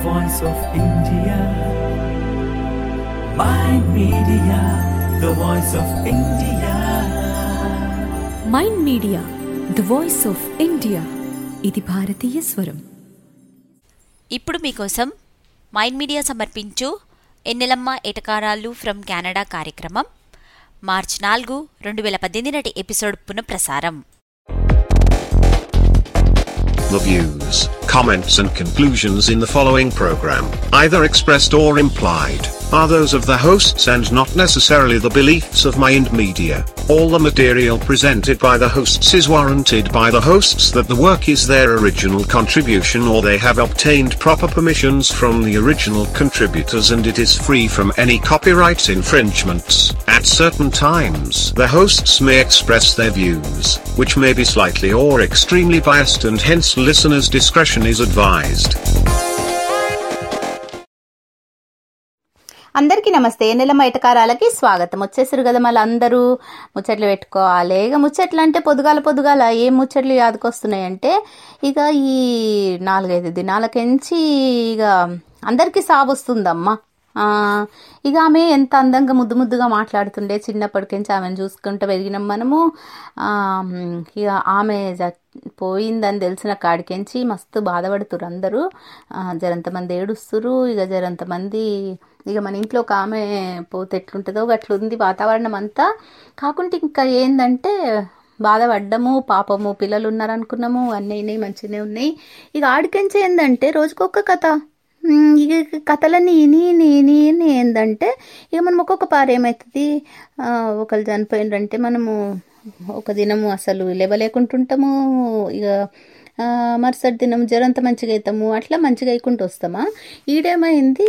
voice of India. My media, the voice of India. Mind Media the voice of India ఇది భారతీయ స్వరం ఇప్పుడు మీకోసం మైండ్ మీడియా సమర్పించు ఎన్నెలమ్మ ఎటకారాలు ఫ్రమ్ కెనడా కార్యక్రమం మార్చ్ నాలుగు రెండు వేల పద్దెనిమిది నాటి ఎపిసోడ్ పునఃప్రసారం The views, comments, and conclusions in the following program, either expressed or implied, are those of the hosts and not necessarily the beliefs of Mind Media. All the material presented by the hosts is warranted by the hosts that the work is their original contribution or they have obtained proper permissions from the original contributors and it is free from any copyright infringements. At certain times, the hosts may express their views, which may be slightly or extremely biased and hence listeners' discretion is advised. అందరికీ నమస్తే నెల ఎటకారాలకి స్వాగతం వచ్చేసారు కదా మళ్ళీ అందరూ ముచ్చట్లు పెట్టుకోవాలి ఇక ముచ్చట్లు అంటే పొద్దుగాల పొద్దుగాల ఏం ముచ్చట్లు యాదకొస్తున్నాయంటే ఇక ఈ నాలుగైదు దినాలకెంచి ఇక అందరికీ సాబొస్తుందమ్మా ఆ, ఇక ఆమె ఎంత అందంగా ముద్దు ముద్దుగా మాట్లాడుతుండే చిన్నప్పటికెంచి ఆమెను చూసుకుంటూ పెరిగినాం మనము ఆ, ఇక ఆమె జ- పోయిందని తెలిసిన కాడికెంచి మస్తు బాధపడుతురు అందరూ ఆ, జరంతమంది ఏడుస్తురు ఇక జరంతమంది ఇక మన ఇంట్లో ఒక ఆమె పోతే ఎట్లుంటుందో అట్లుంది వాతావరణం అంతా కాకుంటే ఇంకా ఏందంటే బాధపడ్డము పాపము పిల్లలు ఉన్నారనుకున్నాము అన్నీ అయినాయి మంచిగానే ఉన్నాయి ఇక ఆడికెంచి ఏందంటే రోజుకొక కథ ఉమ్, ఇక కథలన్నీ ఇని ఇని ఇని ఇని ఏందంటే ఇక మనం ఒక్కొక్క పారు ఏమవుతుంది ఆ, ఒకళ్ళు చనిపోయిండ్రంటే మనము ఒక దినము అసలు లేవలేకుంటుంటాము ఇక ఆ, మరుసటి దినం జ్వరంత మంచిగా అవుతాము అట్లా మంచిగా అయికుంటూ వస్తామా ఈడేమైంది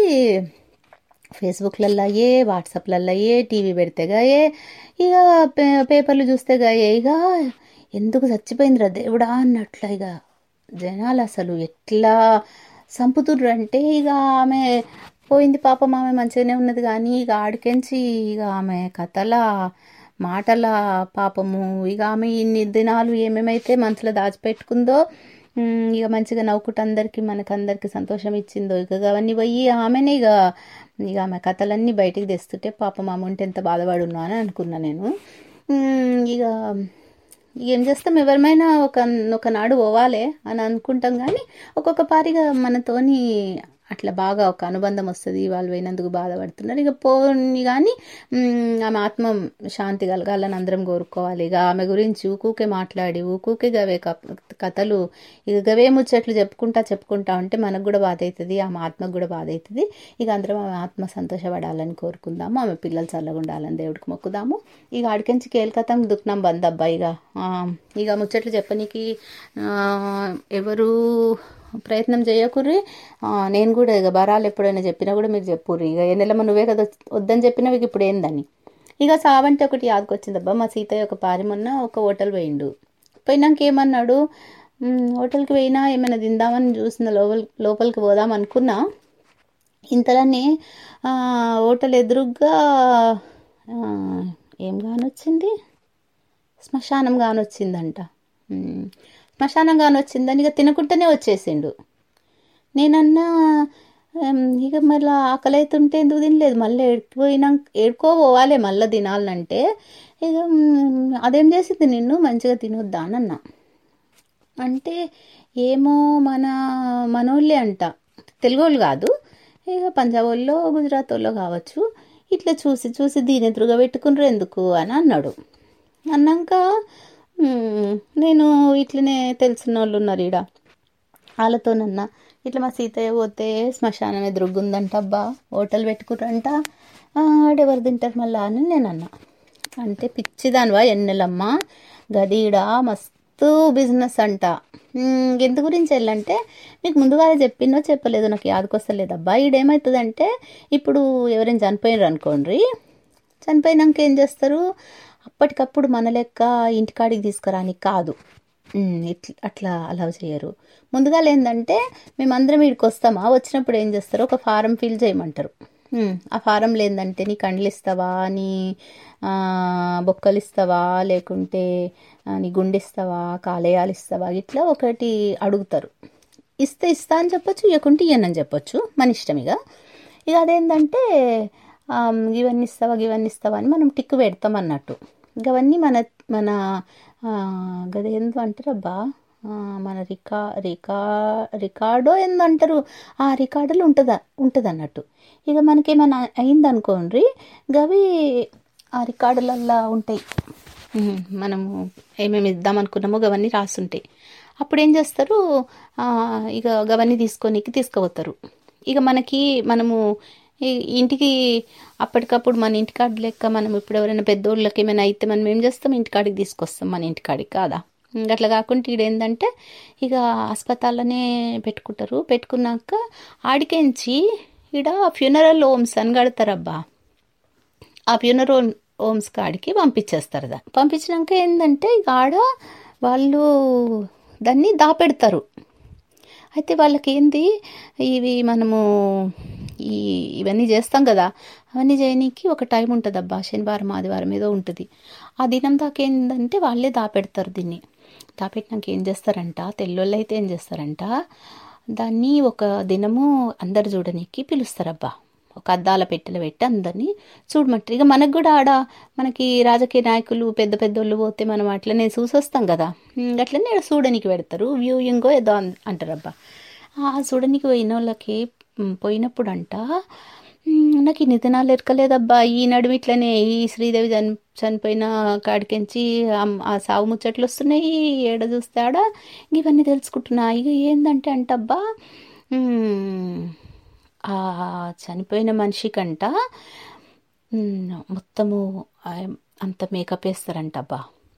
ఫేస్బుక్లల్లో ఏ వాట్సాప్లల్లో ఏ టీవీ పెడితే గాయే ఇక పే- పేపర్లు చూస్తే గాయే ఇక ఎందుకు చచ్చిపోయిందిరా దేవుడా అన్నట్ల ఇక జనాలు అసలు ఎట్లా సంపుతుర్రు అంటే ఇక ఆమె పోయింది పాపం ఆమె మంచిగానే ఉన్నది కానీ ఇక ఆడికెంచి ఇక ఆమె కథల మాటల పాపము ఇక ఆమె ఇన్ని దినాలు ఏమేమైతే మనసులో దాచిపెట్టుకుందో ఉమ్, ఇక మంచిగా నవ్వుకుంటూ అందరికి మనకందరికి సంతోషం ఇచ్చిందో ఇక అవన్నీ పోయి ఆమెనే ఇక ఇక ఆమె కథలన్నీ బయటికి తెస్తుంటే పాపం ఆమె ఉంటే ఎంత బాధపడున్నా అని అనుకున్నా నేను ఉమ్, ఇక ఏం చేస్తాం ఎవరిమైనా ఒక ఒకనాడు పోవాలి అని అనుకుంటాం కానీ ఒక్కొక్క పారిగా మనతోని అట్లా బాగా ఒక అనుబంధం వస్తుంది వాళ్ళు పోయినందుకు బాధపడుతున్నారు ఇక పోని కానీ మ్, ఆమె ఆత్మ శాంతి కలగాలని అందరం కోరుకోవాలి ఇక ఆమె గురించి ఊకూకే మాట్లాడి ఊకూకే గవే కప్- కథలు ఇక గవే ముచ్చట్లు చెప్పుకుంటా చెప్పుకుంటా ఉంటే మనకు కూడా బాధ అవుతుంది ఆమె ఆత్మకు కూడా బాధ అవుతుంది ఇక అందరం ఆమె ఆత్మ సంతోషపడాలని కోరుకుందాము ఆమె పిల్లలు చల్లగా ఉండాలని దేవుడికి మొక్కుదాము ఇక ఆడికించి కేల్కతం దుఃఖం బంద్ అబ్బా ఇక ఆ, ఇక ముచ్చట్లు చెప్పనీకి ఆ, ఎవరు ప్రయత్నం చేయకుర్రి ఆ, నేను కూడా ఇక బరాలు ఎప్పుడైనా చెప్పినా కూడా మీరు చెప్పుర్రి ఇక ఏ నెలమ్మ నువ్వే కదా వద్దని చెప్పినావు ఇక ఇప్పుడు ఏందని ఇక సావంటే ఒకటి యాదకొచ్చిందబ్బా మా సీతయ్య ఒక పారి మొన్న ఒక హోటల్ పోయిండు పోయినాక ఏమన్నాడు "మ్, హోటల్కి పోయినా ఏమైనా తిందామని చూసిన లోపల లోపలికి పోదాం అనుకున్నా ఇంతలోనే ఆ, హోటల్ ఎదురుగ్గా ఆ, ఏం కానొచ్చింది శ్మశానం కానొచ్చిందంట ఉమ్, శ్మశానం కానొచ్చిందని ఇక తినకుండానే వచ్చేసిండు నేనన్నా "ఉమ్, ఇక మళ్ళీ ఆకలి అవుతుంటే ఎందుకు తినలేదు మళ్ళీ ఏడుకుపోయినాక ఏడుకో పోవాలి మళ్ళీ తినాలంటే ఇక ఉమ్, అదేం చేసింది నిన్ను మంచిగా తినొద్దా అని అన్నా అంటే ఏమో మన మనోళ్ళే అంట తెలుగు వాళ్ళు కాదు ఇక పంజాబ్ వాళ్ళు గుజరాత్ వాళ్ళు కావచ్చు ఇట్లా చూసి చూసి దీని ఎదురుగా పెట్టుకున్నారు ఎందుకు అని అన్నాడు అన్నాక "మ్మ్, నేను ఇట్లనే తెలిసిన వాళ్ళు ఉన్నారు ఈడ వాళ్ళతోనన్నా ఇట్లా మా సీతయ్య పోతే శ్మశానం ఎదురుగుందంట అబ్బా హోటల్ పెట్టుకురంట ఆడెవరు తింటారు మళ్ళా అని నేను అన్నా అంటే పిచ్చిదానివా ఎన్నెలమ్మ గదీడ మస్తు బిజినెస్ అంట మ్మ్, ఎందు గురించి వెళ్ళంటే మీకు ముందుగానే చెప్పిందో చెప్పలేదు నాకు యాదకొస్తలేదు అబ్బా ఈడేమవుతుందంటే ఇప్పుడు ఎవరైనా చనిపోయారు అనుకోండి చనిపోయినాక ఏం చేస్తారు అప్పటికప్పుడు మన లెక్క ఇంటికాడికి తీసుకురానికి కాదు ఉమ్, ఇట్ల అట్లా అలౌ చేయరు ముందుగా ఏంటంటే మేమందరం వీడికి వస్తామా వచ్చినప్పుడు ఏం చేస్తారు ఒక ఫారం ఫిల్ చేయమంటారు ఉమ్, ఆ ఫారంలో ఏంటంటే నీ కండ్లు ఇస్తావా నీ ఆ, బొక్కలు ఇస్తావా లేకుంటే ఆ, నీ గుండె ఇస్తావా కాలేయాలు ఇస్తావా ఇట్లా ఒకటి అడుగుతారు ఇస్తే ఇస్తా అని చెప్పొచ్చు ఇవ్వకుంటే ఇయ్యనని చెప్పొచ్చు మన ఇష్టం ఇక ఇక అదేంటంటే ఆమ్, ఇవన్నీ ఇస్తావా ఇవన్నీ ఇస్తావా అని మనం టిక్కు పెడతాం అన్నట్టు ఇక అవన్నీ మన మన ఆ, గదేందో అంటారబ్బా ఆ, మన రికా రికా రికార్డో ఏందో అంటారు ఆ రికార్డులో ఉంటుందా ఉంటుంది అన్నట్టు ఇక మనకేమైనా అయిందనుకోండి గవి ఆ రికార్డులల్లో ఉంటాయి ఉమ్, మనము ఏమేమి ఇద్దాం అనుకున్నామో అవన్నీ రాసుంటాయి అప్పుడు ఏం చేస్తారు ఆ, ఇక అవన్నీ తీసుకొని తీసుకుపోతారు ఇక మనకి మనము ఈ ఇంటికి అప్పటికప్పుడు మన ఇంటికాడ లెక్క మనం ఇప్పుడు ఎవరైనా పెద్దోళ్ళకి ఏమైనా అయితే మనం ఏం చేస్తాం ఇంటికాడికి తీసుకొస్తాం మన ఇంటికాడికి కాదా ఇంక అట్లా కాకుండా ఇక్కడ ఏంటంటే ఇక హాస్పిటల్లోనే పెట్టుకుంటారు పెట్టుకున్నాక ఆడికెంచి ఈడ ఫ్యూనరల్ హోమ్స్ అని కడతారబ్బా ఆ ఫ్యూనరల్ హోమ్స్ కాడికి పంపించేస్తారు దా పంపించినాక ఏంటంటే ఇక ఆడ వాళ్ళు దాన్ని దాపెడతారు అయితే వాళ్ళకి ఏంది ఇవి మనము ఈ ఇవన్నీ చేస్తాం కదా అవన్నీ చేయనీకి ఒక టైం ఉంటుంది అబ్బా శనివారం ఆదివారం ఏదో ఉంటుంది ఆ దినం దాకా ఏంటంటే వాళ్ళే దాపెడతారు దీన్ని దాపెట్టినాక ఏం చేస్తారంట తెల్లోళ్ళు అయితే ఏం చేస్తారంట దాన్ని ఒక దినము అందరు చూడనీకి పిలుస్తారబ్బా ఒక అద్దాల పెట్టెలు పెట్టి అందరినీ చూడమంటారు ఇక మనకు కూడా ఆడ మనకి రాజకీయ నాయకులు పెద్ద పెద్దోళ్ళు పోతే మనం అట్లనే చూసి వస్తాం కదా ఉమ్, అట్లనే ఆడ చూడనీకి పెడతారు వ్యూయింగో ఏదో అన్- అంటారబ్బా ఆ చూడనీకి పోయిన వాళ్ళకి ఉమ్, పోయినప్పుడు అంట ఉమ్, నాకు ఇన్ని దినాలు ఎరకలేదబ్బా ఈ నడుము ఇట్లనే ఈ శ్రీదేవి చని చనిపోయిన కాడికెంచి అమ్- ఆ సావు ముచ్చట్లు వస్తున్నాయి ఏడ చూస్తే ఆడ ఇవన్నీ తెలుసుకుంటున్నా ఇక ఏందంటే అంటబ్బా ఉమ్, ఆ చనిపోయిన మనిషికంట ఉమ్, మొత్తము ఆ, అంత మేకప్ వేస్తారంట అబ్బా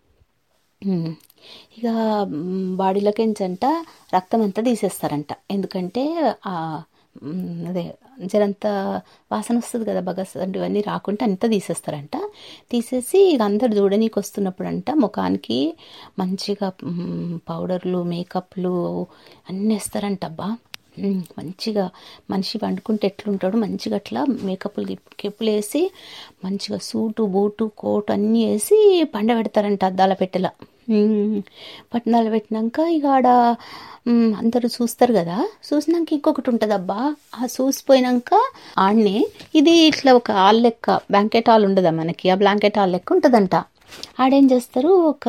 ఉమ్. ఇక మ్, బాడీలోకించంట రక్తం అంతా తీసేస్తారంట ఎందుకంటే ఆ మ్, అదే జరంత వాసన వస్తుంది కదా బగస్ ఇవన్నీ రాకుండా అంతా తీసేస్తారంట తీసేసి ఇక అందరు చూడనీకి వస్తున్నప్పుడు అంట ముఖానికి మంచిగా మ్, పౌడర్లు మేకప్లు అన్నీ వేస్తారంట అబ్బా ఉమ్, మంచిగా మనిషి వండుకుంటే ఎట్లుంటాడో మంచిగా అట్లా మేకప్లు కెప్పులు వేసి మంచిగా సూటు బూటు కోట్ అన్నీ వేసి పండ పెడతారంట అద్దాల పెట్టెల ఉమ్, పట్టణాలు పెట్టినాక ఇక ఆడ ఉమ్, అందరూ చూస్తారు కదా చూసినాక ఇంకొకటి ఉంటుంది అబ్బా ఆ చూసిపోయినాక ఆడనే ఇది ఇట్లా ఒక హాల్ లెక్క బ్లాంకెట్ హాల్ ఉండదా మనకి ఆ బ్లాంకెట్ హాల్ లెక్క ఉంటుందంట ఆడేం చేస్తారు ఒక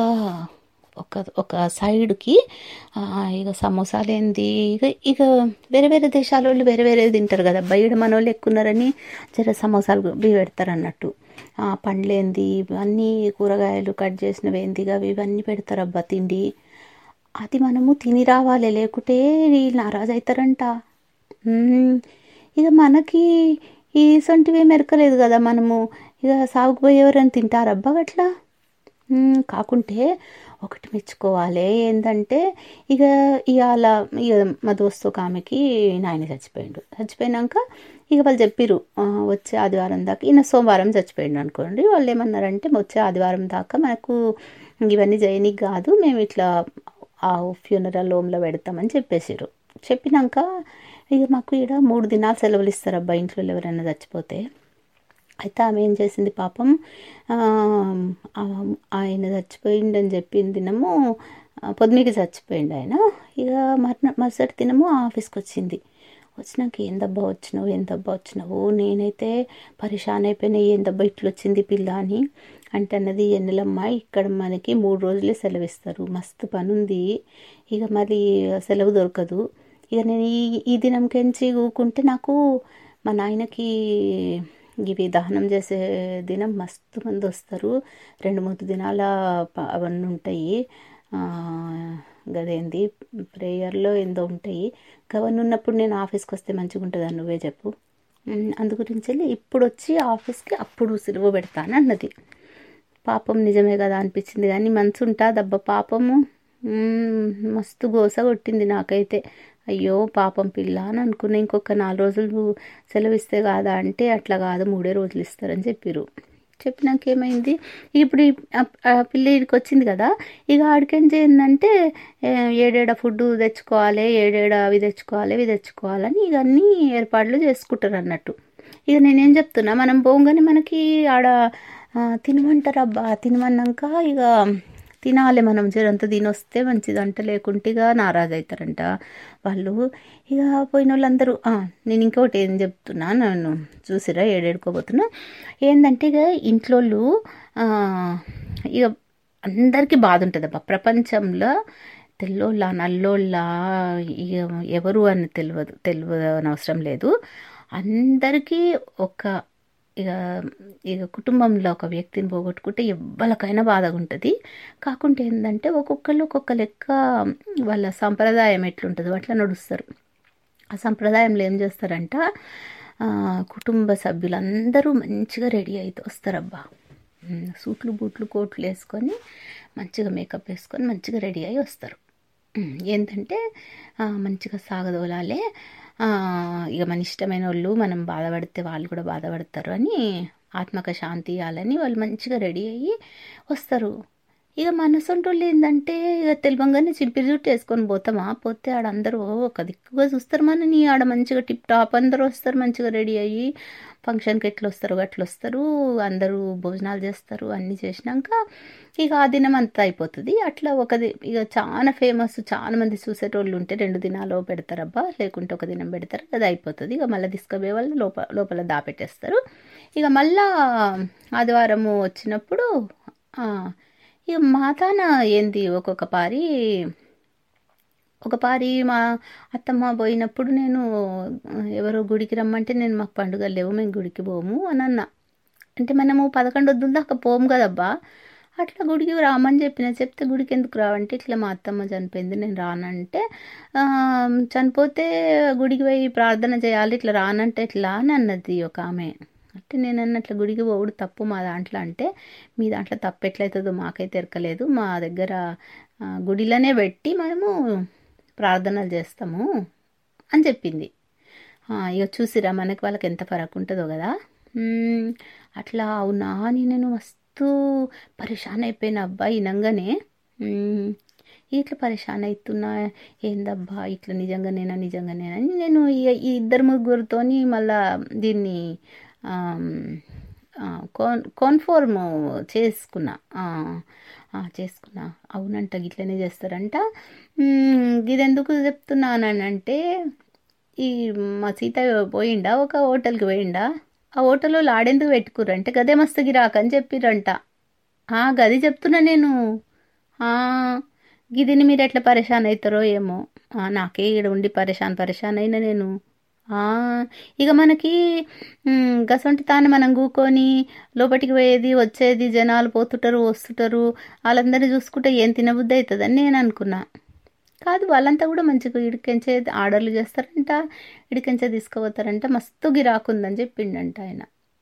ఒక ఒక సైడ్కి ఆ, ఇక సమోసాలు ఏంది ఇక ఇక వేరే వేరే దేశాల వాళ్ళు వేరే వేరే తింటారు కదా బయట మన వాళ్ళు ఎక్కున్నారని జర సమోసాలు ఇవి పెడతారు అన్నట్టు ఆ, పండ్లేంది ఇవన్నీ కూరగాయలు కట్ చేసినవి ఏంది అవి ఇవన్నీ పెడతారు అబ్బా తిండి అది మనము తిని రావాలి లేకుంటే వీళ్ళు నారాజు అవుతారంట మ్మ్. ఇక మనకి ఈ సొంటివి మెరకలేదు కదా మనము ఇక సాగుకు పోయేవారని తింటారబ్బా అట్లా మ్మ్. కాకుంటే ఒకటి మెచ్చుకోవాలి ఏంటంటే ఇక ఇవాళ ఇక మా దోస్తు ఒక ఆమెకి నాయన చచ్చిపోయిండు చచ్చిపోయినాక ఇక వాళ్ళు చెప్పిర్రు "ఆ, వచ్చే ఆదివారం దాకా ఈయన సోమవారం చచ్చిపోయిండు అనుకోండి వాళ్ళు ఏమన్నారంటే వచ్చే ఆదివారం దాకా మనకు ఇవన్నీ చేయనీకి కాదు మేము ఇట్లా ఆ ఫ్యూనరల్ హోమ్లో పెడతామని చెప్పేసారు చెప్పినాక ఇక మాకు ఇక్కడ మూడు దినాలు సెలవులు ఇస్తారు అబ్బా ఇంట్లో ఎవరైనా చచ్చిపోతే అయితే ఆమె ఏం చేసింది పాపం ఆ, ఆ, ఆయన చచ్చిపోయిండని చెప్పిన దినము ఆ, పొద్దుమికి చచ్చిపోయిండు ఆయన ఇక మర్న మరుసటి దినము ఆఫీస్కి వచ్చింది వచ్చినాక ఏందబ్బా వచ్చినావు ఏందబ్బా వచ్చినావు నేనైతే పరిశాన్ అయిపోయినా ఏందబ్బా ఇట్లా వచ్చింది పిల్ల అని అంటే అన్నది ఎన్నెలమ్మ ఇక్కడ మనకి మూడు రోజులే సెలవు ఇస్తారు మస్తు పని ఉంది ఇక మరి సెలవు దొరకదు ఇక నేను ఈ ఈ దినంకెంచి ఊకుంటే నాకు మా నాయనకి ఇవి దహనం చేసే దినం మస్తు మంది వస్తారు రెండు మూడు దినాల ప- అవన్నీ ఉంటాయి ఆ, గదేంది ప్రేయర్లో ఏందో ఉంటాయి గవన్నీ ఉన్నప్పుడు నేను ఆఫీస్కి వస్తే మంచిగా ఉంటుందా నువ్వే చెప్పు ఉమ్, అందు గురించి వెళ్ళి ఇప్పుడు వచ్చి ఆఫీస్కి అప్పుడు సిలువ పెడతాను అన్నది పాపం నిజమే కదా అనిపించింది కానీ మనసు ఉంటుందబ్బా పాపము మ్మ్, మస్తు గోస కొట్టింది నాకైతే అయ్యో పాపం పిల్ల అని అనుకున్నా ఇంకొక నాలుగు రోజులు సెలవు ఇస్తే కాదా అంటే అట్లా కాదు మూడే రోజులు ఇస్తారని చెప్పిర్రు చెప్పినాక ఏమైంది ఇప్పుడు ఈ- ఆ- ఆ పిల్ల ఇక్కడికి వచ్చింది కదా ఇక ఆడికేం చేయిందంటే ఏడేడ ఫుడ్ తెచ్చుకోవాలి ఏడేడ అవి తెచ్చుకోవాలి ఇవి తెచ్చుకోవాలని ఇక అన్నీ ఏర్పాట్లు చేసుకుంటారు అన్నట్టు ఇక నేనేం చెప్తున్నా మనం పోగానే మనకి ఆడ ఆ, తినమంటారు అబ్బా తినమన్నాక ఇక తినాలి మనం జరంత తినొస్తే మంచిదంట లేకుంటే ఇక నారాజు అవుతారంట వాళ్ళు ఇక పోయిన వాళ్ళందరూ "ఆ, నేను ఇంకోటి ఏం చెప్తున్నా నన్ను చూసిరా ఏడేడుకోబోతున్నా ఏంటంటే ఇక ఇంట్లోళ్ళు ఆ, ఇక అందరికీ బాధ ఉంటుంది అబ్బా ప్రపంచంలో తెల్లోళ్ళ నల్లోళ్ళ ఇక ఎవరు అని తెలియదు తెలియని అవసరం లేదు అందరికీ ఒక ఇక ఇక కుటుంబంలో ఒక వ్యక్తిని పోగొట్టుకుంటే ఎవ్వరికైనా బాధగా ఉంటుంది కాకుంటే ఏంటంటే ఒక్కొక్కరు ఒక్కొక్క లెక్క వాళ్ళ సంప్రదాయం ఎట్లుంటుందో అట్లా నడుస్తారు ఆ సంప్రదాయంలో ఏం చేస్తారంట ఆ, కుటుంబ సభ్యులందరూ మంచిగా రెడీ అయితే వస్తారబ్బా ఉమ్, సూట్లు బూట్లు కోట్లు వేసుకొని మంచిగా మేకప్ వేసుకొని మంచిగా రెడీ అయ్యి వస్తారు ఉమ్, ఏంటంటే ఆ, మంచిగా సాగదోలాలే ఆ, ఇక మన ఇష్టమైన వాళ్ళు మనం బాధపడితే వాళ్ళు కూడా బాధపడతారు అని ఆత్మక శాంతి ఇవ్వాలని వాళ్ళు మంచిగా రెడీ అయ్యి వస్తారు ఇక మనసొంటోళ్ళు ఏంటంటే ఇక తెలివంగానే చింపిరి జుట్టు వేసుకొని పోతామా పోతే ఆడ అందరూ ఒక దిక్కుగా చూస్తారు మనని ఆడ మంచిగా టిప్ టాప్ అందరూ వస్తారు మంచిగా రెడీ అయ్యి ఫంక్షన్కి ఎట్లా వస్తారు అట్లా వస్తారు అందరూ భోజనాలు చేస్తారు అన్నీ చేసినాక ఇక ఆ దినం అంతా అయిపోతుంది అట్లా ఒక ది- ఇక చాలా ఫేమస్ చాలా మంది చూసేటోళ్ళు ఉంటే రెండు దినాలు పెడతారబ్బా లేకుంటే ఒక దినం పెడతారు అది అయిపోతుంది ఇక మళ్ళీ తీసుకుపోయే వాళ్ళు లోపల లోపల దాపెట్టేస్తారు ఇక మళ్ళా ఆదివారము వచ్చినప్పుడు ఆ, ఇక మాతాన ఏంది ఒక్కొక్క పారి ఒక పారి మా అత్తమ్మ పోయినప్పుడు నేను ఆ, ఎవరో గుడికి రమ్మంటే నేను మాకు పండుగ లేవు మేము గుడికి పోము అని అన్నా అంటే మనము పదకొండు వద్దుల దాకా పోము కదబ్బా అట్లా గుడికి రామని చెప్పిన చెప్తే గుడికి ఎందుకు రావంటే ఇట్లా మా అత్తమ్మ చనిపోయింది నేను రానంటే ఆ, చనిపోతే గుడికి పోయి ప్రార్థన చేయాలి ఇట్లా రానంటే ఎట్లా అని అన్నది ఒక ఆమె అంటే నేను అన్నట్లు గుడికి పోవుడు తప్పు మా దాంట్లో అంటే మీ దాంట్లో తప్పు ఎట్లయితుందో మాకైతే ఎరకలేదు మా దగ్గర ఆ, గుడిలోనే పెట్టి మనము ప్రార్థనలు చేస్తాము అని చెప్పింది ఆ, ఇక చూసిరా మనకి వాళ్ళకి ఎంత ఫరక్ ఉంటుందో కదా మ్మ్, అట్లా అవునా అని నేను మస్తు పరేషాన్ అయిపోయిన అబ్బాయి వినంగానే మ్మ్, ఇట్లా పరేషాన్ అవుతున్నా ఏందబ్బా ఇట్లా నిజంగానేనా నిజంగానేనా అని నేను ఈ- ఈ ఇద్దరు ముగ్గురితోని మళ్ళా దీన్ని ఆమ్, ఆ, కోన్ కోన్ఫార్మ్ చేసుకున్నా ఆ, ఆ, చేసుకున్నా అవునంట గిట్లనే చేస్తారంట మ్మ్, ఇదెందుకు చెప్తున్నానంటే ఈ మా సీత పోయిండా ఒక హోటల్కి పోయిండా ఆ హోటల్లో ఆడెందుకు పెట్టుకుర్రు అంటే గదే మస్తు గిరాక్ అని చెప్పిరంట ఆ గది చెప్తున్నా నేను ఆ, గిదిని మీరు ఎట్లా పరేషాన్ అవుతారో ఏమో ఆ, నాకే ఇక్కడ ఉండి పరేషాన్ పరేషాన్ అయినా నేను ఆ, ఇక మనకి మ్, గసొంటి తాను మనం కూకొని లోపలికి పోయేది వచ్చేది జనాలు పోతుంటారు వస్తుంటారు వాళ్ళందరినీ చూసుకుంటే ఏం తినబుద్ధి అవుతుందని నేను అనుకున్నా కాదు వాళ్ళంతా కూడా మంచిగా ఇడికెంచే ఆర్డర్లు చేస్తారంట ఇడికెంచే తీసుకుపోతారంట మస్తు గిరాకు ఉందని చెప్పిండంట ఆయన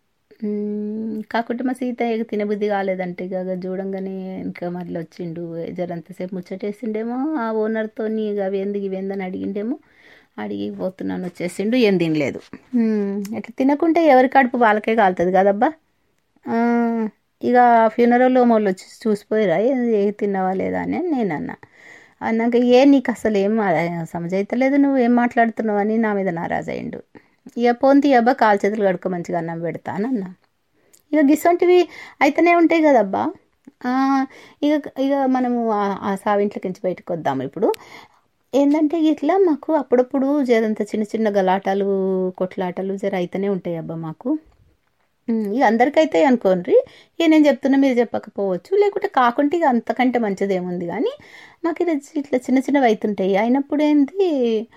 మ్మ్, కాకుంటే మా సీతయ్యకి తినబుద్ధి కాలేదంటే ఇక చూడంగానే ఇంకా మళ్ళీ వచ్చిండు జరంతసేపు ముచ్చటేసిండేమో ఆ ఓనర్తోని ఇక అవి ఎందుకు ఇవి ఏందని అడిగిండేమో అడిగి పోతున్నాను వచ్చేసిండు ఏం తినలేదు మ్మ్, ఇట్లా తినకుంటే ఎవరి కడుపు వాళ్ళకే కాలుతుంది కదబ్బా ఆ, ఇక ఫ్యూనరల్ వాళ్ళు వచ్చి చూసిపోయిరా ఏ తిన్నావా లేదా అని నేను అన్నా అన్నాక ఏ నీకు అసలు ఏం సమజైతలేదు నువ్వు ఏం మాట్లాడుతున్నావు అని నా మీద నారాజు అయ్యిండు ఇక పోంతి అబ్బా కాలు చేతులు కడుక్కో మంచిగా అన్నం పెడతానన్నా ఇక గిసొంటివి అయితేనే ఉంటాయి కదబ్బా ఆ, ఇక ఇక మనము ఆ- ఆ సావింట్లోకి నుంచి బయటకు వద్దాము ఇప్పుడు ఏంటంటే ఇట్లా మాకు అప్పుడప్పుడు జరంత చిన్న చిన్న గలాటాలు కొట్లాటలు జర అయితేనే ఉంటాయి అబ్బా మాకు ఉమ్, ఇక అందరికైతే అనుకోండి ఇక నేను చెప్తున్నా మీరు చెప్పకపోవచ్చు లేకుంటే కాకుంటే ఇక అంతకంటే మంచిది ఏముంది కానీ మాకు ఇది ఇట్లా చిన్న చిన్నవి అవుతుంటాయి అయినప్పుడు ఏంటి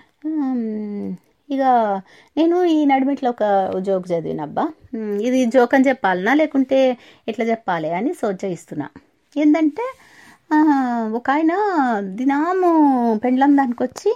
ఉమ్, ఇక నేను ఈ నడిమిట్లో ఒక జోక్ చదివినబ్బా ఉమ్, ఇది జోక్ అని చెప్పాలనా లేకుంటే ఎట్లా చెప్పాలి అని సోచయిస్తున్నా ఏంటంటే ఆ, ఒక ఆయన దినాము పెండ్లం దానికి వచ్చి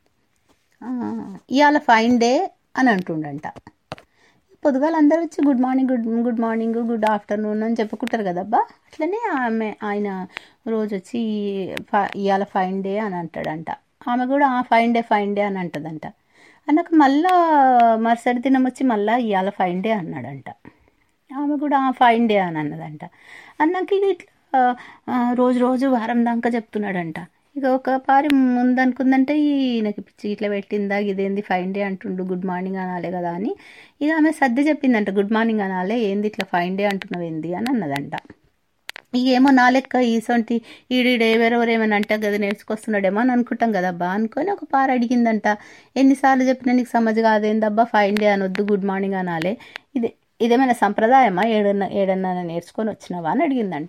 ఆ, ఇవాళ ఫైన్ డే అని అంటుండంట పొద్దుగాల అందరూ వచ్చి good morning good good morning good afternoon అని చెప్పుకుంటారు కదబ్బా అట్లనే ఆమె ఆయన రోజు వచ్చి ఫ- ఇవాళ ఫైన్ డే అని అంటాడంట ఆమె కూడా ఆ ఫైన్ డే ఫైన్ డే అని అంటదంట అన్నాక మళ్ళా మరుసటి దినం వచ్చి మళ్ళా ఇవాళ ఫైన్ డే అన్నాడంట ఆమె కూడా ఆ ఫైన్ డే అని అన్నదంట అన్నాక ఇక ఇట్లా ఆ, రోజు రోజు వారం దాకా చెప్తున్నాడంట ఇక ఒక పారి ముందు అనుకుందంటే ఈయనకి పిచ్చి ఇట్లా పెట్టిందా ఇదేంది ఫైన్ డే అంటుండు గుడ్ మార్నింగ్ అనాలే కదా అని ఇక ఆమె సర్ది చెప్పిందంట గుడ్ మార్నింగ్ అనాలే ఏంది ఇట్లా ఫైన్ డే అంటున్నావు ఏంది అని అన్నదంట ఏమో నా లెక్క ఈసొంటి ఈడీడ ఎవరెవరు ఏమైనా అంటే కదా నేర్చుకొస్తున్నాడేమో అని అనుకుంటాం కదబ్బా అనుకొని ఒక పార అడిగిందంట ఎన్నిసార్లు చెప్పినా నీకు సమజ్ కాదేందబ్బా ఫైన్ డే అనొద్దు గుడ్ మార్నింగ్ అనాలే ఇది ఇదేమైనా సంప్రదాయమా ఏడన్నా ఏడన్నా నేర్చుకొని వచ్చినావా అని అడిగిందంట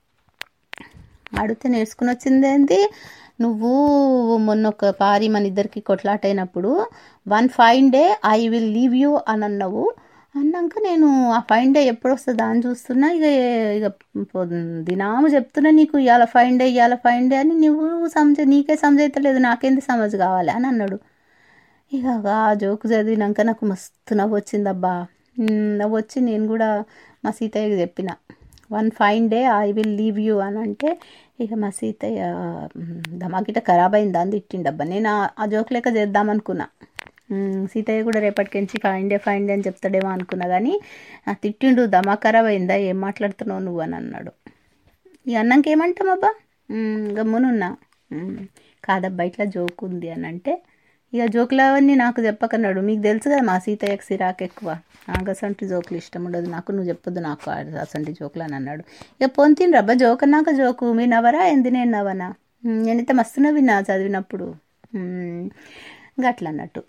అడిగితే నేర్చుకుని వచ్చింది ఏంటి నువ్వు మొన్న ఒక పారి మన ఇద్దరికి కొట్లాట అయినప్పుడు one fine day I will leave you అని అన్నావు అన్నాక నేను ఆ ఫైన్ డే ఎప్పుడు వస్తుందా అని చూస్తున్నా ఇక ఇక పొ- దినాము చెప్తున్నా నీకు ఇవాళ ఫైన్ డే ఇవాళ ఫైన్ డే అని నువ్వు సమజ నీకే సమజైతలేదు నాకేంది సమజ్ కావాలి అని అన్నాడు ఇక ఆ జోకు చదివినాక నాకు మస్తు నవ్వు వచ్చిందబ్బా ఉమ్, నవ్వు వచ్చి నేను కూడా మా సీతయ్యకి చెప్పిన one fine day I will leave you అని అంటే ఇక మా సీతయ్య ఉమ్, దమాకిట ఖరాబ్ అయిందా అని తిట్టిండబ్బా నేను ఆ- ఆ జోక్ లెక్క చేద్దామనుకున్నా ఉమ్, సీతయ్య కూడా రేపటికించి ఫైన్ డే ఫైన్ డే అని చెప్తాడేమో అనుకున్నా కానీ ఆ తిట్టిండు దమా ఖరాబ్ అయిందా ఏం మాట్లాడుతున్నావు నువ్వు అని అన్నాడు ఈ అన్నంకి ఏమంటామబ్బా ఉమ్, గమ్మునున్నా ఉమ్, కాదబ్బా ఇట్లా జోక్ ఉంది అని అంటే ఇక జోకులవన్నీ నాకు చెప్పకన్నాడు మీకు తెలుసు కదా మా సీతయ్యకి సిరాకు ఎక్కువ నాకు అసంటి జోకులు ఇష్టం ఉండదు నాకు నువ్వు చెప్పొద్దు నాకు అసంటి జోకులు అని అన్నాడు ఇక పొంతిన రబ్బా జోక్ అన్నాక జోకు మీ నవరా ఎందు నేను నవనా ఉమ్, నేనైతే మస్తు నవ్వినా చదివినప్పుడు ఉమ్, ఇంకా అట్లా అన్నట్టు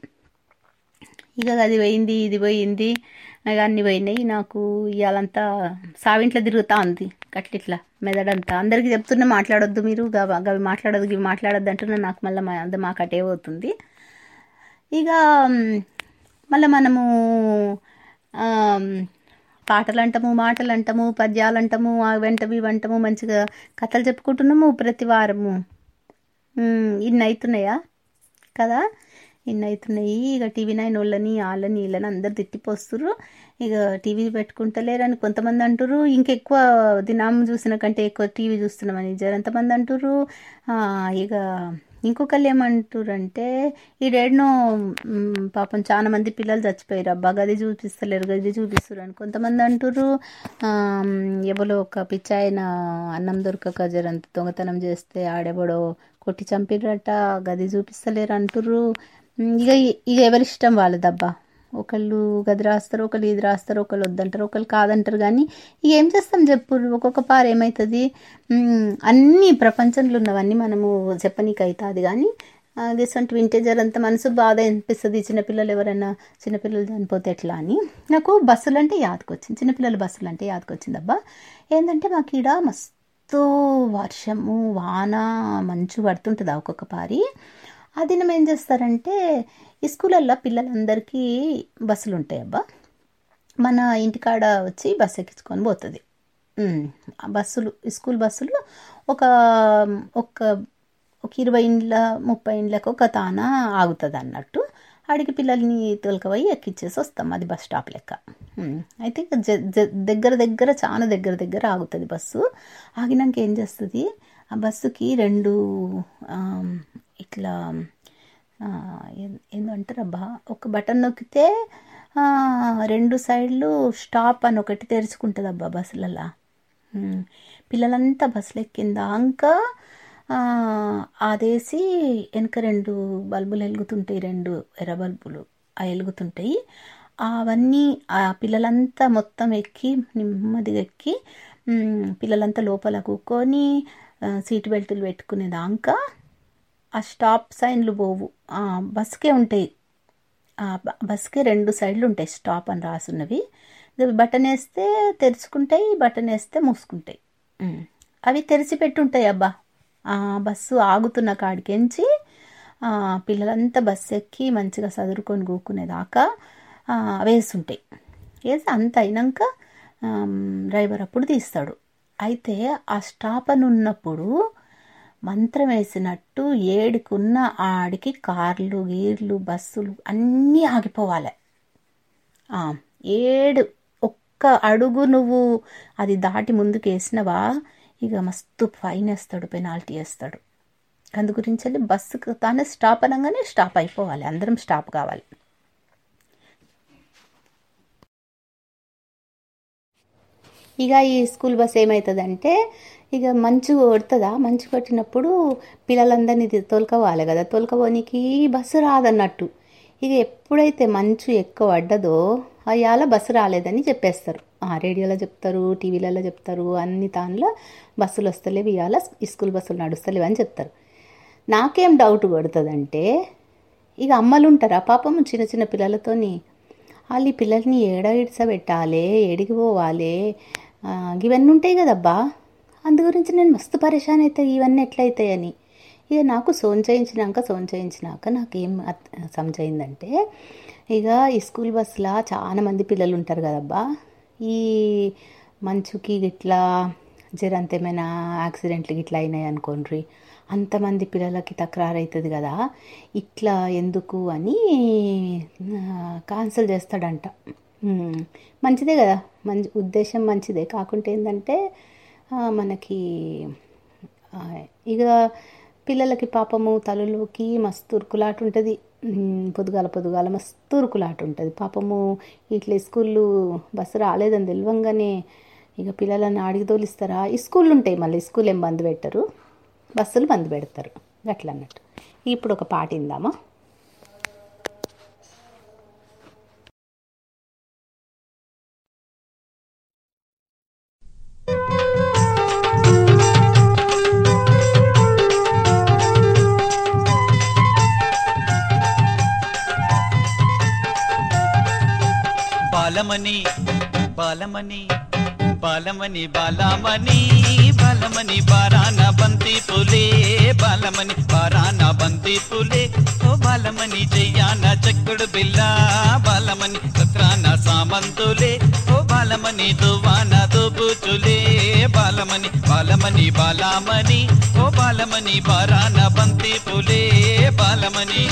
ఇక అది పోయింది ఇది పోయింది ఇక అన్ని పోయినాయి నాకు ఇవాళంతా సావింట్లో తిరుగుతా ఉంది గట్లిట్లా మెదడంతా అందరికీ చెప్తున్నా మాట్లాడొద్దు మీరు గవ గవి మాట్లాడదు ఇవి మాట్లాడొద్దు అంటున్నా నాకు మళ్ళీ మా మాకు అటే పోతుంది ఇక మ్, మళ్ళీ మనము ఆమ్, పాటలు అంటాము మాటలు అంటాము పద్యాలు అంటాము వెంటవి వంటము మంచిగా కథలు చెప్పుకుంటున్నాము ప్రతి వారము మ్, ఇన్ని అవుతున్నాయా కదా ఇన్ని అవుతున్నాయి ఇక టీవీ నైన్ వాళ్ళని వాళ్ళని వీళ్ళని అందరు తిట్టిపోస్తురు ఇక టీవీ పెట్టుకుంటలేరని కొంతమంది అంటారు ఇంకెక్కువ దినాం చూసిన కంటే ఎక్కువ టీవీ చూస్తున్నామని జరంతమంది అంటారు ఆ, ఇక ఇంకొకళ్ళు ఏమంటారు అంటే ఈడేడనో మ్, పాపం చాలా మంది పిల్లలు చచ్చిపోయారు అబ్బా గది చూపిస్తలేరు గది చూపిస్తారు అని కొంతమంది అంటారు ఎవరో ఒక పిచ్చాయన అన్నం దొరకక జరంత దొంగతనం చేస్తే ఆడెవడో కొట్టి చంపిరట గది చూపిస్తలేరు అంటుర్రు ఉమ్, ఇక ఇక ఎవరిష్టం వాళ్ళదబ్బా ఒకళ్ళు గది రాస్తారు ఒకళ్ళు ఇది రాస్తారు ఒకళ్ళు వద్దంటారు ఒకళ్ళు కాదంటారు కానీ ఇక ఏం చేస్తాం చెప్పు ఒక్కొక్క పారు ఏమవుతుంది ఉమ్, అన్ని ప్రపంచంలో ఉన్నవన్నీ మనము చెప్పనీకి అవుతుంది కానీ అదేసంటి వింటేజర్ అంత మనసు బాధ అనిపిస్తుంది చిన్నపిల్లలు ఎవరైనా చిన్నపిల్లలు చనిపోతే ఎట్లా అని నాకు బస్సులు అంటే యాదకొచ్చింది చిన్నపిల్లల బస్సులు అంటే యాదకొచ్చింది అబ్బా ఏంటంటే మాకు ఈడ మస్తు వర్షము వాన మంచు పడుతుంటుంది ఒక్కొక్క పారి ఆ దినం ఏం చేస్తారంటే ఈ స్కూలల్లో పిల్లలందరికీ బస్సులు ఉంటాయి అబ్బా మన ఇంటికాడ వచ్చి బస్సు ఎక్కించుకొని పోతుంది ఉమ్, ఆ బస్సులు ఈ స్కూల్ బస్సులు ఒక ఒక ఒక ఇరవై ఇండ్ల ముప్పై ఇండ్లకు ఒక తాన ఆగుతుంది అన్నట్టు ఆడికి పిల్లల్ని తోలుకపోయి ఎక్కిచ్చేసి వస్తాం అది బస్ స్టాప్ లెక్క ఉమ్, అయితే ఇక జ- జ- దగ్గర దగ్గర చాలా దగ్గర దగ్గర ఆగుతుంది బస్సు ఆగినాక ఏం చేస్తుంది ఆ బస్సుకి రెండు ఆమ్, ఇట్లా ఆ, ఏం- ఏందంటారబ్బా ఒక బటన్ నొక్కితే ఆ, రెండు సైడ్లు స్టాప్ అని ఒకటి తెరుచుకుంటుంది అబ్బా బస్సులల్లో ఉమ్, పిల్లలంతా బస్సులు ఎక్కిందాక ఆ, అదేసి వెనక రెండు బల్బులు వెలుగుతుంటాయి రెండు ఎర్ర బల్బులు ఆ వెలుగుతుంటాయి అవన్నీ ఆ పిల్లలంతా మొత్తం ఎక్కి నెమ్మదిగా ఎక్కి ఉమ్, పిల్లలంతా లోపల కూకొని ఆ, సీట్ బెల్టులు పెట్టుకునేదాకా ఆ స్టాప్ సైన్లు పోవు ఆ, బస్కే ఉంటాయి ఆ బ- బస్కి రెండు సైడ్లు ఉంటాయి స్టాప్ అని రాసున్నవి ఇవి బటన్ వేస్తే తెరుచుకుంటాయి బటన్ వేస్తే మూసుకుంటాయి ఉమ్. అవి తెరిచి పెట్టుంటాయి అబ్బా ఆ బస్సు ఆగుతున్న కాడికెంచి ఆ, పిల్లలంతా బస్సు ఎక్కి మంచిగా చదువుకొని కూకునేదాకా ఆ, వేస్తుంటాయి వేసి అంత అయినాక ఆమ్, డ్రైవర్ అప్పుడు తీస్తాడు అయితే ఆ స్టాప్ అని ఉన్నప్పుడు మంత్రం వేసినట్టు ఏడుకున్న ఆడికి కార్లు గీర్లు బస్సులు అన్నీ ఆగిపోవాలి ఆ, ఏడు ఒక్క అడుగు నువ్వు అది దాటి ముందుకు వేసినవా ఇక మస్తు ఫైన్ వేస్తాడు పెనాల్టీ వేస్తాడు అందు గురించి వెళ్ళి బస్సుకు తానే స్టాప్ అనగానే స్టాప్ అయిపోవాలి అందరం స్టాప్ కావాలి ఇక ఈ స్కూల్ బస్ ఏమవుతుందంటే ఇక మంచు కొడుతుందా మంచు కొట్టినప్పుడు పిల్లలందరినీ తీ- తోలుకపోవాలి కదా తోలుకపోనికి బస్సు రాదన్నట్టు ఇక ఎప్పుడైతే మంచు ఎక్కువ పడ్డదో అయ్యాల బస్సు రాలేదని చెప్పేస్తారు ఆ, రేడియోలో చెప్తారు టీవీలలో చెప్తారు అన్ని దానిలో బస్సులు వస్తలేవు ఇవాళ స్కూల్ బస్సులు నడుస్తలేవు అని చెప్తారు నాకేం డౌట్ కొడుతుందంటే ఇక అమ్మలు ఉంటారా పాపం చిన్న చిన్న పిల్లలతోని వాళ్ళు ఈ పిల్లల్ని ఏడ ఇడ్సబెట్టాలి ఏడికి పోవాలి ఆ, ఇవన్నీ ఉంటాయి కదబ్బా అందు గురించి నేను మస్తు పరేషాన్ అవుతాయి ఇవన్నీ ఎట్లయితాయని ఇక నాకు సోన్ చేయించినాక సోన్ చేయించినాక నాకేం అర్థ- సమజైందంటే ఇక ఈ స్కూల్ బస్సులో చాలా మంది పిల్లలు ఉంటారు కదబ్బా ఈ మంచుకి ఇట్లా జరంత ఏమైనా యాక్సిడెంట్లు ఇట్లా అయినాయి అనుకోండి అంతమంది పిల్లలకి తక్రారు అవుతుంది కదా ఇట్లా ఎందుకు అని కాన్సల్ చేస్తాడంట ఉమ్, మంచిదే కదా మంచి ఉద్దేశం మంచిదే కాకుంటే ఏంటంటే ఆ, మనకి ఆ, ఇక పిల్లలకి పాపము తలలోకి మస్తు ఉరుకులాట ఉంటుంది ఉమ్, పొద్దుగాల పొద్దుగాల మస్తు ఉరుకులాట ఉంటుంది పాపము ఇట్లా స్కూళ్ళు బస్సు రాలేదని తెలియంగానే ఇక పిల్లలను అడిగి తోలిస్తారా ఈ స్కూళ్ళు ఉంటాయి మళ్ళీ స్కూల్ ఏం బంద్ పెట్టరు బస్సులు బంద్ పెడతారు అట్లా అన్నట్టు ఇప్పుడు ఒక పాట ఇందామా బాలమణి బాలమణి బాలమణి బాలమణి బాలమణి బారాన బంతి పులే బాలమణి బారాన బంతి పులే ఓ బాలమణి చెయ్యాన చక్కుడు బిల్ల బాలమణి సత్రాన సామంతులే ఓ బాలమణి దువాన దుబుచులే బాలమణి బాలమణి బాలమణి ఓ బాలమణి బారాన బంతి పులే బాలమణి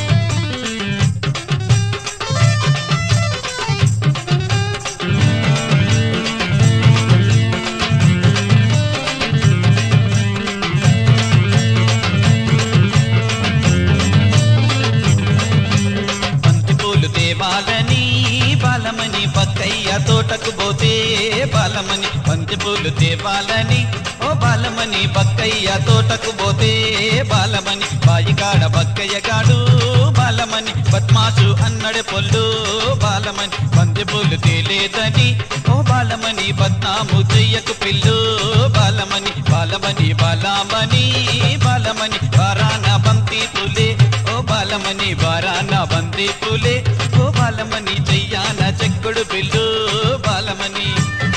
బంతి పూలు తేవాలని బాలమని బక్కయ్య తోటకు పోతే బాలమని బంతి పూలు తేవాలని ఓ బాలమని బక్కయ్య తోటకు పోతే బాలమని బాయికాడ బక్కయ్య గాడు బాలమని బద్మాసు అన్నడు పొల్లు బాలమని బంతి పూలు తేలేదని ఓ బాలమని బద్నాము చెయ్యకు పిల్లు బాలమని బాలమని బాలమని బాలమని బారాన బంతి పులే ఓ బాలమని బారాన బంతి పులే ఓ బాలమని చెయ్యాన చెక్కుడు పిల్లు బాలమని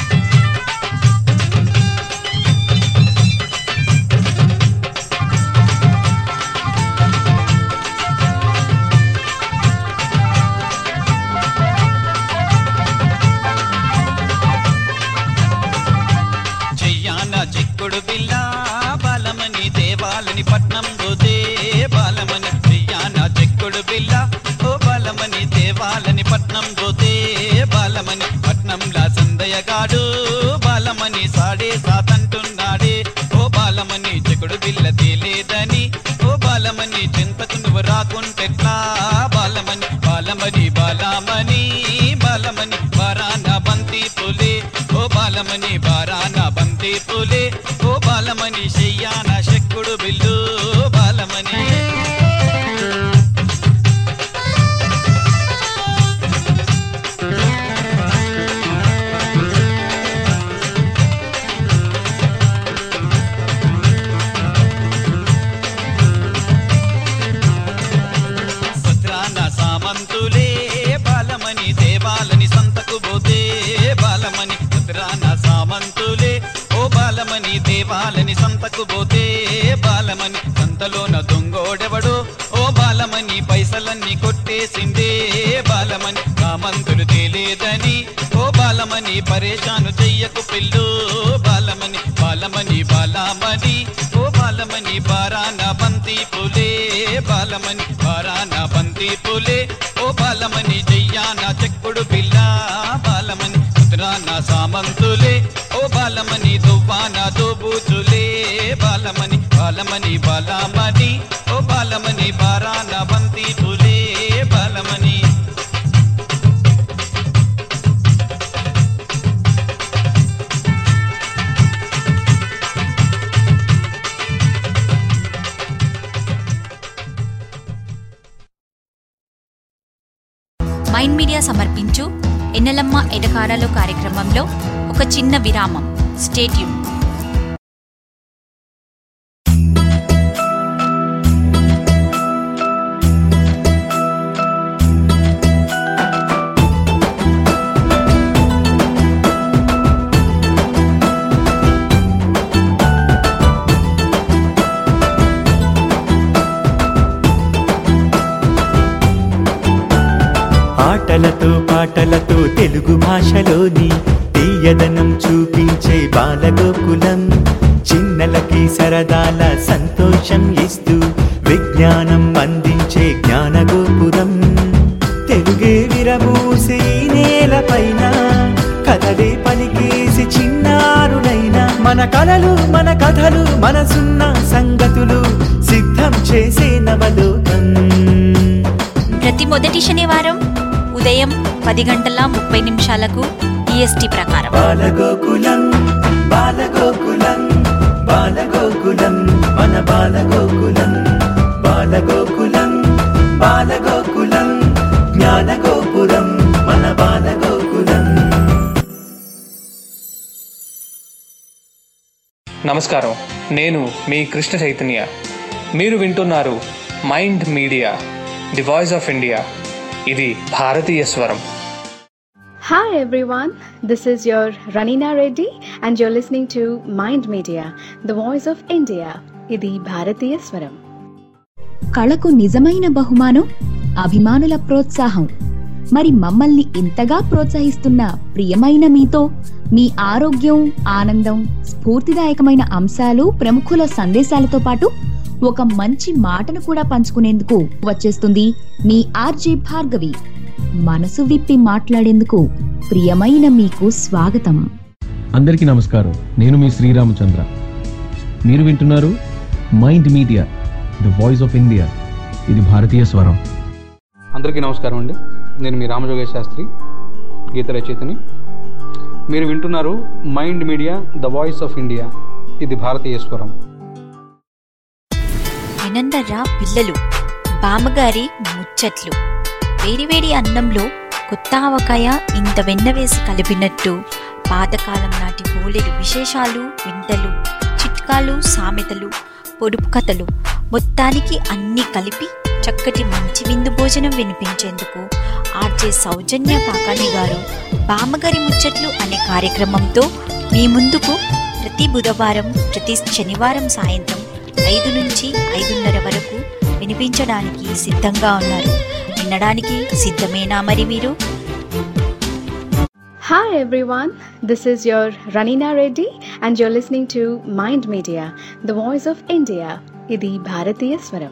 చెయ్యాన చిక్కుడు బిల్ల బాలమని దేవాలని పట్నం పోతే బాలమని చెయ్యాన చిక్కుడు బిల్ల ఓ బాలమని దేవాలని పట్నం పోతే బాలమని పట్నంలా సందయగాడు బాలమని సాడే సాతంటున్నాడే ఓ బాలమని చిక్కుడు బిల్ల తేలేదని ఓ బాలమని చింతకు నువ్వు రాకుంటెట్లా బాలమని బాలమని బాలమని బాలమని బారాన బంతి పులే ఓ బాలమని బారాన బంతి పులే ఓ బాలమని చెయ్యాన శక్కుడు బిల్లు బాలమని భద్రాన సామంతులే బాలమని దేవాలని సంతకు పోతే బాలమని భద్రాన సామంతులే ఓ బాలమని దేవాలని సంతకు పోతే బాలమని సంతలోన దొంగోడెవడు ఓ బాలమని పైసలన్నీ కొట్టేసిందే బాలమని కామంతులు తేలేదని ఓ బాలమని పరేషాను చెయ్యకు పిల్లు బాలమని బాలమని బాలమని ఓ బాలమని బారాన బంతి పులే బాలమని బారాన బంతి పులే ఓ బాలమని చెయ్యాన చెక్కుడు పిల్ల బాలమని ఉత్తరాన సామంతులే ఓ బాలమని దువ్వాన దోబూచులే బాలమని బాలమని బాలమని ఓ బాలమని బారాన బంతి పులే బాలమని మైండ్ మీడియా సమర్పించు ఎన్నెలమ్మ ఎటకారాలు కార్యక్రమంలో ఒక చిన్న విరామం స్టేట్యూన్ ఆటలతో పాటలతో తెలుగు భాషలోని తీయదనం చూపించే బాలగోకులం చిన్నలకి సరదాల సంతోషం ఇస్తూ విజ్ఞానం అందించే జ్ఞానగోపురం తెలుగే విరబూసే ఈ నేలపైన కథలే పలికేసి చిన్నారులైన మన కలలు మన కథలు మనసున్న సంగతులు సిద్ధం చేసే నవలోకం ప్రతి మొదటి శనివారం ఉదయం పది గంటల ముప్పై నిమిషాలకు ఈఎస్టీ ప్రకారం బాలగోకులం బాలగోకులం బాలగోకులం మన బాలగోకులం బాలగోకులం బాలగోకులం జ్ఞానగోపురం మన బాలగోకులం నమస్కారం నేను మీ కృష్ణ చైతన్య మీరు వింటున్నారు Mind Media the voice of India ఇది భారతీయ స్వరం Hi everyone, this is your Ranina Reddy and you're listening to Mind Media, the voice of India. ఇది భారతీయ స్వరం కళకు నిజమైన బహుమానం అభిమానుల ప్రోత్సాహం మరి మమ్మల్ని ఇంతగా ప్రోత్సహిస్తున్న ప్రియమైన మీతో మీ ఆరోగ్యం ఆనందం స్ఫూర్తిదాయకమైన అంశాలు ప్రముఖుల సందేశాలతో పాటు ఒక మంచి మాటను కూడా పంచుకునేందుకు వచ్చేస్తుంది మీ ఆర్జే భార్గవి మనసు విప్పి మాట్లాడేందుకు ప్రియమైన మీకు స్వాగతం అందరికీ నమస్కారం నేను మీ శ్రీరామచంద్ర మీరు వింటున్నారు Mind Media the voice of India ఇది భారతీయ స్వరం అందరికీ నమస్కారం అండి నేను మీ రామజోగేశ్ శాస్త్రి గీత రచయితని మీరు వింటున్నారు Mind Media the voice of India ఇది భారతీయ స్వరం వినందర్రా పిల్లలు బామ్మగారి ముచ్చట్లు వేడివేడి అన్నంలో కొత్త ఆవకాయ ఇంత వెన్న వేసి కలిపినట్టు పాతకాలం నాటి బోలెడు విశేషాలు వింతలు చిట్కాలు సామెతలు పొడుపు కథలు మొత్తానికి అన్నీ కలిపి చక్కటి మంచి విందు భోజనం వినిపించేందుకు ఆర్జే సౌజన్య కాకాని గారు బామ్మగారి ముచ్చట్లు అనే కార్యక్రమంతో మీ ముందుకు ప్రతి బుధవారం ప్రతి శనివారం సాయంత్రం ఐదు నుంచి ఐదున్నర వరకు వినిపించడానికి సిద్ధంగా ఉన్నారు వినడానికి సిద్ధమేనా మరి మీరు Hi everyone, this is your Ranina Reddy and you're listening to Mind Media, the voice of India. ఇది భారతీయ స్వరం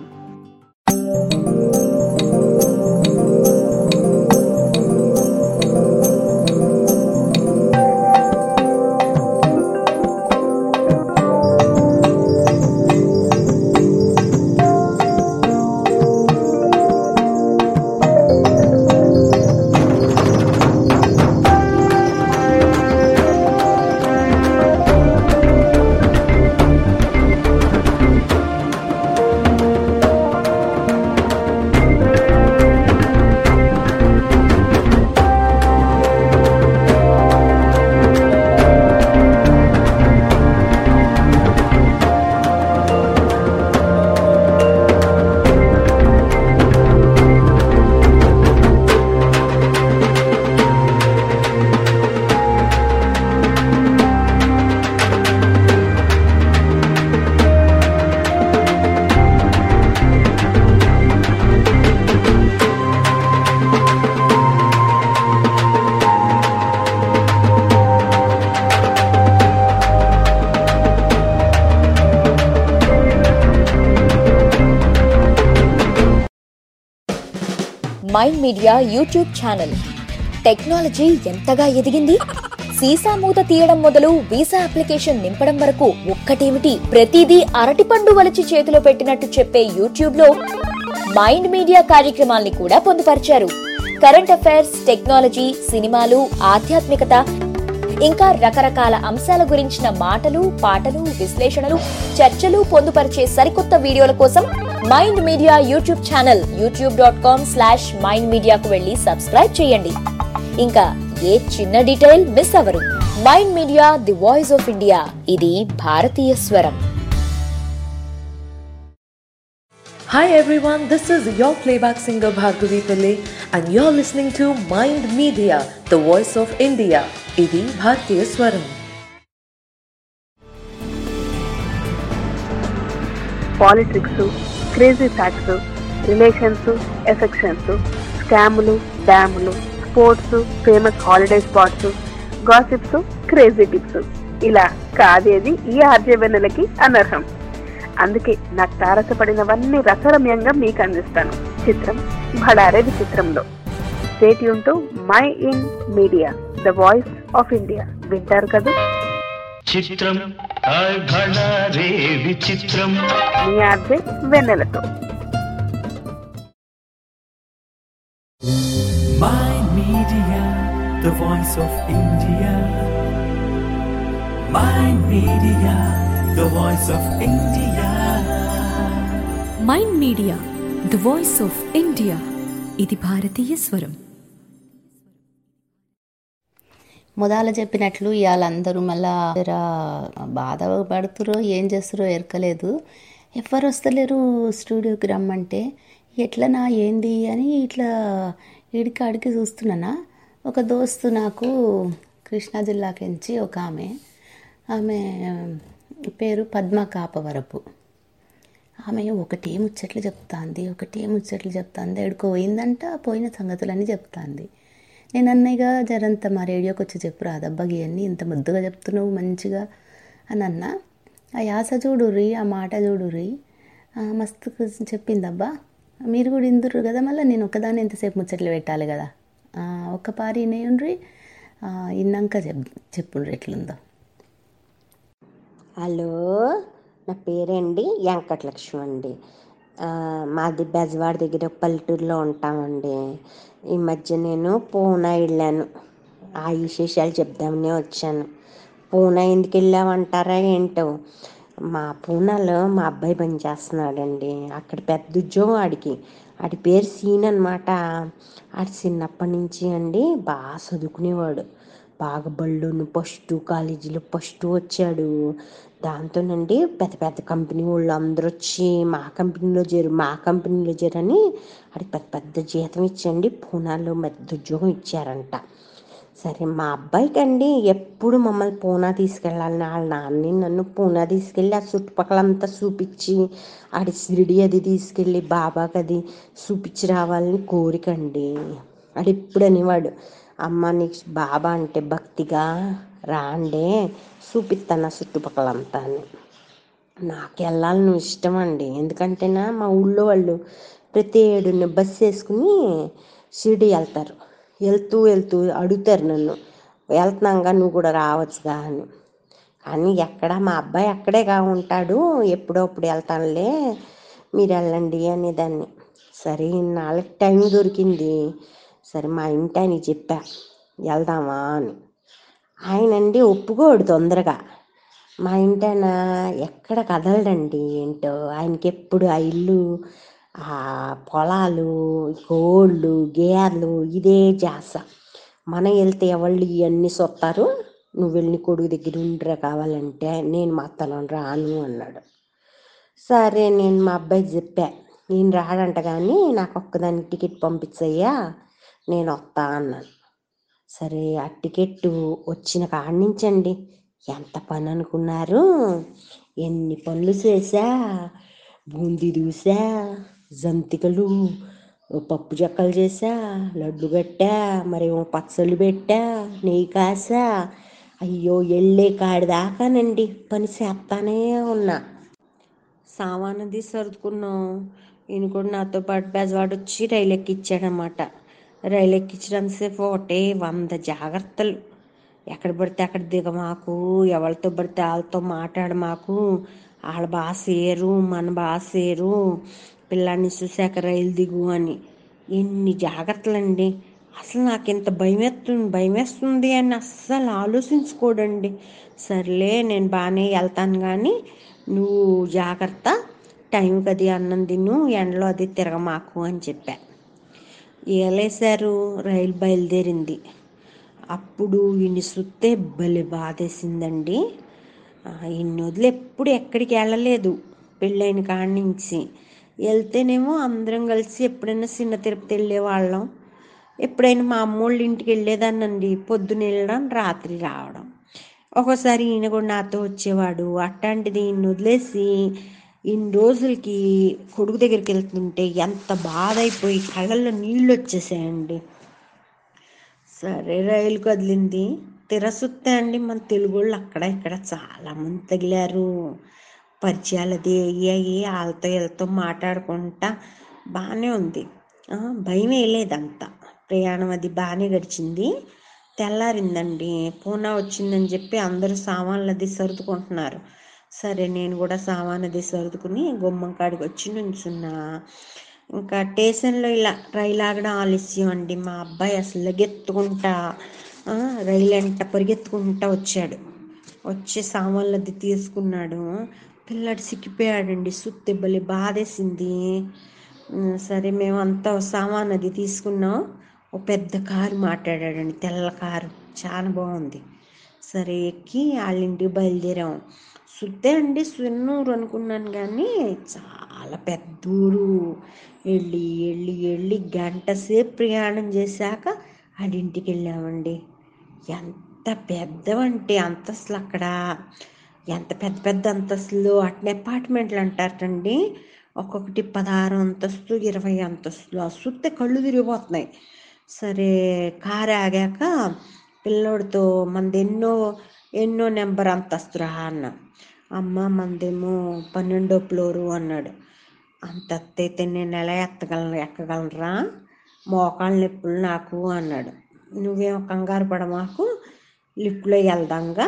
Mind Media YouTube channel technology ఎంతగా ఎదిగింది సీసా మూత తీయడం మొదలు వీసా అప్లికేషన్ నింపడం వరకు ఒక్కటేమిటి ప్రతిదీ అరటిపండు వలిచి చేతిలో పెట్టినట్టు చెప్పే యూట్యూబ్ లో మైండ్ మీడియా కార్యక్రమాల్ని కూడా పొందుపరిచారు కరెంట్ అఫైర్స్ టెక్నాలజీ సినిమాలు ఆధ్యాత్మికత ఇంకా రకరకాల అంశాల గురించిన మాటలు పాటలు విశ్లేషణలు చర్చలు పొందుపరిచే సరికొత్త వీడియోల కోసం Mind Media YouTube channel YouTube dot com slash Mind మీడియాకు వెళ్ళి సబ్స్క్రైబ్ చేయండి ఇంకా ఏ చిన్న డీటెయిల్ మిస్ అవ్వరు Mind Media the voice of India ఇది భారతీయ స్వరం Hi everyone, this is your playback singer Bhargavi Pillai and you're listening to Mind Media, the voice of India. Idi Bhartiya Swaram. Politics crazy facts relations affections స్కాములు డ్యాములు sports famous holiday spots gossips crazy tips ఇలా కాదేది ఈ ఆర్జవెన్నెలకి అనర్హం అందుకే నాకు తారసపడినవన్నీ రసరమ్యంగా మీకు అందిస్తాను చిత్రం భడారే విచిత్రంలో స్టేట్ యూన్ my in media the voice of India వింటారు కదా చిత్రం హాయ్ భళా రే విచిత్రం మీ ఆర్జే వెన్నెలతో My Media, the voice of India. My Media, the voice of India. Mind Media the voice of India ఇది భారతీయ స్వరం మొదలు చెప్పినట్లు ఇవాళ అందరూ మళ్ళా జరా బాధపడుతురో ఏం చేస్తురో ఎరకలేదు ఎవరు వస్తలేరు స్టూడియోకి రమ్మంటే ఎట్లనా ఏంది అని ఇట్లా ఈడికి ఆడికి చూస్తున్నానా ఒక దోస్తు నాకు కృష్ణా జిల్లాకించి ఒక ఆమె ఆమె పేరు పద్మ కాపవరపు ఆమె ఒకటే ముచ్చట్లు చెప్తాంది ఒకటే ముచ్చట్లు చెప్తాంది ఎడుకో పోయిందంట పోయిన సంగతులన్నీ చెప్తాంది నేను అన్నయ్యగా జరంత మా రేడియోకి వచ్చి చెప్పు రాదబ్బా ఇవన్నీ ఇంత ముద్దుగా చెప్తున్నావు మంచిగా అని అన్నా ఆ యాస చూడుర్రి ఆ మాట చూడుర్రి ఆ, మస్తు చెప్పిందబ్బా మీరు కూడా ఇందురు కదా మళ్ళీ నేను ఒకదాన్ని ఎంతసేపు ముచ్చట్లు పెట్టాలి కదా ఆ, ఒక్క పారి ఇనేయుండ్రి ఇన్నాక చెప్ చెప్పుండ్రి ఎట్లుందో హలో నా పేరండి వెంకటలక్ష్మి అండి ఆ, మాది బెజవాడ దగ్గర ఒక పల్లెటూరులో ఉంటామండి ఈ మధ్య నేను పూనా వెళ్ళాను ఆ విశేషాలు చెప్దామని వచ్చాను పూనా ఎందుకు వెళ్ళామంటారా ఏంటో మా పూనాలో మా అబ్బాయి పని చేస్తున్నాడండి అక్కడ పెద్ద ఉద్యోగం ఆడికి ఆడి పేరు సీన్ అనమాట ఆడి చిన్నప్పటి నుంచి అండి బాగా చదువుకునేవాడు బాగా బళ్ళోను ఫస్ట్ కాలేజీలో ఫస్ట్ వచ్చాడు దాంతోనండి పెద్ద పెద్ద కంపెనీ వాళ్ళు అందరూ వచ్చి మా కంపెనీలో చేరు మా కంపెనీలో చేరని ఆడికి పెద్ద పెద్ద జీతం ఇచ్చండి పూనాలో పెద్ద ఉద్యోగం ఇచ్చారంట సరే మా అబ్బాయికి అండి ఎప్పుడు మమ్మల్ని పూనా తీసుకెళ్ళాలని వాళ్ళ నాన్నని నన్ను పూనా తీసుకెళ్ళి ఆ చుట్టుపక్కలంతా చూపించి ఆడి షిరిడి అది తీసుకెళ్ళి బాబాకి అది చూపించి రావాలని కోరిక అండి ఆడు ఎప్పుడు అనేవాడు అమ్మ నీకు బాబా అంటే భక్తిగా రాండే చూపిస్తాను ఆ చుట్టుపక్కలంతా అని నాకు వెళ్ళాలని ఇష్టం అండి ఎందుకంటేనా మా ఊళ్ళో వాళ్ళు ప్రతి ఏడున్న బస్సు వేసుకుని షిరిడి వెళ్తారు వెళ్తూ వెళ్తూ అడుగుతారు నన్ను వెళ్తున్నాగా నువ్వు కూడా రావచ్చుగా అని కానీ ఎక్కడ మా అబ్బాయి అక్కడేగా ఉంటాడు ఎప్పుడప్పుడు వెళ్తానులే మీరు వెళ్ళండి అనేదాన్ని సరే నాలుగు టైం దొరికింది సరే మా ఇంటి ఆయనకి చెప్పా వెళ్దామా అని ఆయనండి ఒప్పుకోడు తొందరగా మా ఇంటి ఆయన ఎక్కడ కదలడండి ఏంటో ఆయనకి ఎప్పుడు ఆ ఇల్లు ఆ పొలాలు కోళ్ళు గేర్లు ఇదే జాస మనం వెళ్తే ఎవళ్ళు ఇవన్నీ సొత్తారు నువ్వు వెళ్ళి కొడుకు దగ్గర ఉండిరా కావాలంటే నేను మాత్రం రాను అన్నాడు సరే నేను మా అబ్బాయికి చెప్పా నేను రాడంట కానీ నాకు ఒక్కదానికి టికెట్ పంపించయ్యా నేను వస్తా అన్నాను సరే ఆ టికెట్ వచ్చిన కాడి నుంచండి ఎంత పని అనుకున్నారు ఎన్ని పనులు చేశా బూందీ దూసా జంతికలు పప్పు చెక్కలు చేసా లడ్డు కట్టా మరేమో పచ్చళ్ళు పెట్టా నెయ్యి కాసా అయ్యో వెళ్ళే కాడి దాకానండి పని చేస్తానే ఉన్నా సామానది సర్దుకున్నాం ఈయన కూడా నాతో పాటు బెజవాడ వచ్చి రైలు ఎక్కిచ్చాడనమాట రైలు ఎక్కించడంసేపు ఒకటే వంద జాగ్రత్తలు ఎక్కడ పడితే అక్కడ దిగమాకు ఎవరితో పడితే వాళ్ళతో మాట్లాడమాకు వాళ్ళ భాష ఏరు మన భాష ఏరు పిల్లాన్ని చూశాక రైలు దిగు అని ఎన్ని జాగ్రత్తలండి అసలు నాకు ఇంత భయం వేస్తుంది భయం వేస్తుంది అని అస్సలు ఆలోచించుకోడండి సర్లే నేను బాగానే వెళ్తాను కానీ నువ్వు జాగ్రత్త టైంకి అది అన్నం తిను ఎండలో అది తిరగమాకు అని చెప్పా ఏలేశారు రైలు బయలుదేరింది అప్పుడు ఈయన్ని సుత్తే భలే బాధేసిందండి ఆ, ఈయన్ని వదిలి ఎప్పుడు ఎక్కడికి వెళ్ళలేదు పెళ్ళైన కాడి నుంచి వెళ్తేనేమో అందరం కలిసి ఎప్పుడైనా చిన్న తిరుపతి వెళ్ళేవాళ్ళం ఎప్పుడైనా మా అమ్మోళ్ళ ఇంటికి వెళ్ళేదాన్నండి పొద్దున వెళ్ళడం రాత్రి రావడం ఒక్కోసారి ఈయన కూడా నాతో వచ్చేవాడు అట్లాంటిది ఈయన్ని వదిలేసి ఇన్ని రోజులకి కొడుకు దగ్గరికి వెళ్తుంటే ఎంత బాధ అయిపోయి కళ్ళల్లో నీళ్ళు వచ్చేసాయండి సరే రైలు కదిలింది తిరసుత్తే అండి మన తెలుగు వాళ్ళు అక్కడ ఇక్కడ చాలా మంది తగిలారు పరిచయాలు అది అయ్యాయి వాళ్ళతో వీళ్ళతో మాట్లాడుకుంటా బాగానే ఉంది ఆ, భయం వేయలేదంతా ప్రయాణం అది బాగానే గడిచింది తెల్లారిందండి పూనా వచ్చిందని చెప్పి అందరూ సామాన్లు అది సర్దుకుంటున్నారు సరే నేను కూడా సామాన్ అది సర్దుకుని గుమ్మం కాడికి వచ్చి నుంచున్నా ఇంకా స్టేషన్లో ఇలా రైలు ఆగడం ఆలస్యం అండి మా అబ్బాయి అసలు లగెత్తుకుంటా ఆ, రైలు వెంట పరిగెత్తుకుంటా వచ్చాడు వచ్చి సామాన్లు అది తీసుకున్నాడు పిల్లాడు సిక్కిపోయాడండి సుత్తి బలి బాధేసింది ఉమ్, సరే మేము అంతా సామాన్ అది తీసుకున్నాం ఓ పెద్ద కారు మాట్లాడాడండి తెల్ల కారు చాలా బాగుంది సరే ఎక్కి వాళ్ళ ఇంటికి బయలుదేరాం సుత్తే అండి సున్నూరు అనుకున్నాను కానీ చాలా పెద్ద ఊరు వెళ్ళి వెళ్ళి వెళ్ళి గంట సేపు ప్రయాణం చేశాక ఆడింటికి వెళ్ళామండి ఎంత పెద్దవంటే అంతస్తులు అక్కడ ఎంత పెద్ద పెద్ద అంతస్తులు అట్నే అపార్ట్మెంట్లు అంటారటండి ఒక్కొక్కటి పదహారు అంతస్తు ఇరవై అంతస్తులు ఆ సుత్తే కళ్ళు తిరిగిపోతున్నాయి సరే కారు ఆగాక పిల్లోడితో మనది ఎన్నో ఎన్నో నెంబర్ అంతస్తురా అన్న అమ్మ మనదేమో పన్నెండో ఫ్లోరు అన్నాడు అంత ఎత్తైతే నేను ఎలా ఎత్తగలను ఎక్కగలరా మోకాళ్ళ నొప్పులు నాకు అన్నాడు నువ్వేం కంగారు పడ మాకు లిఫ్ట్లో వెళ్దాంగా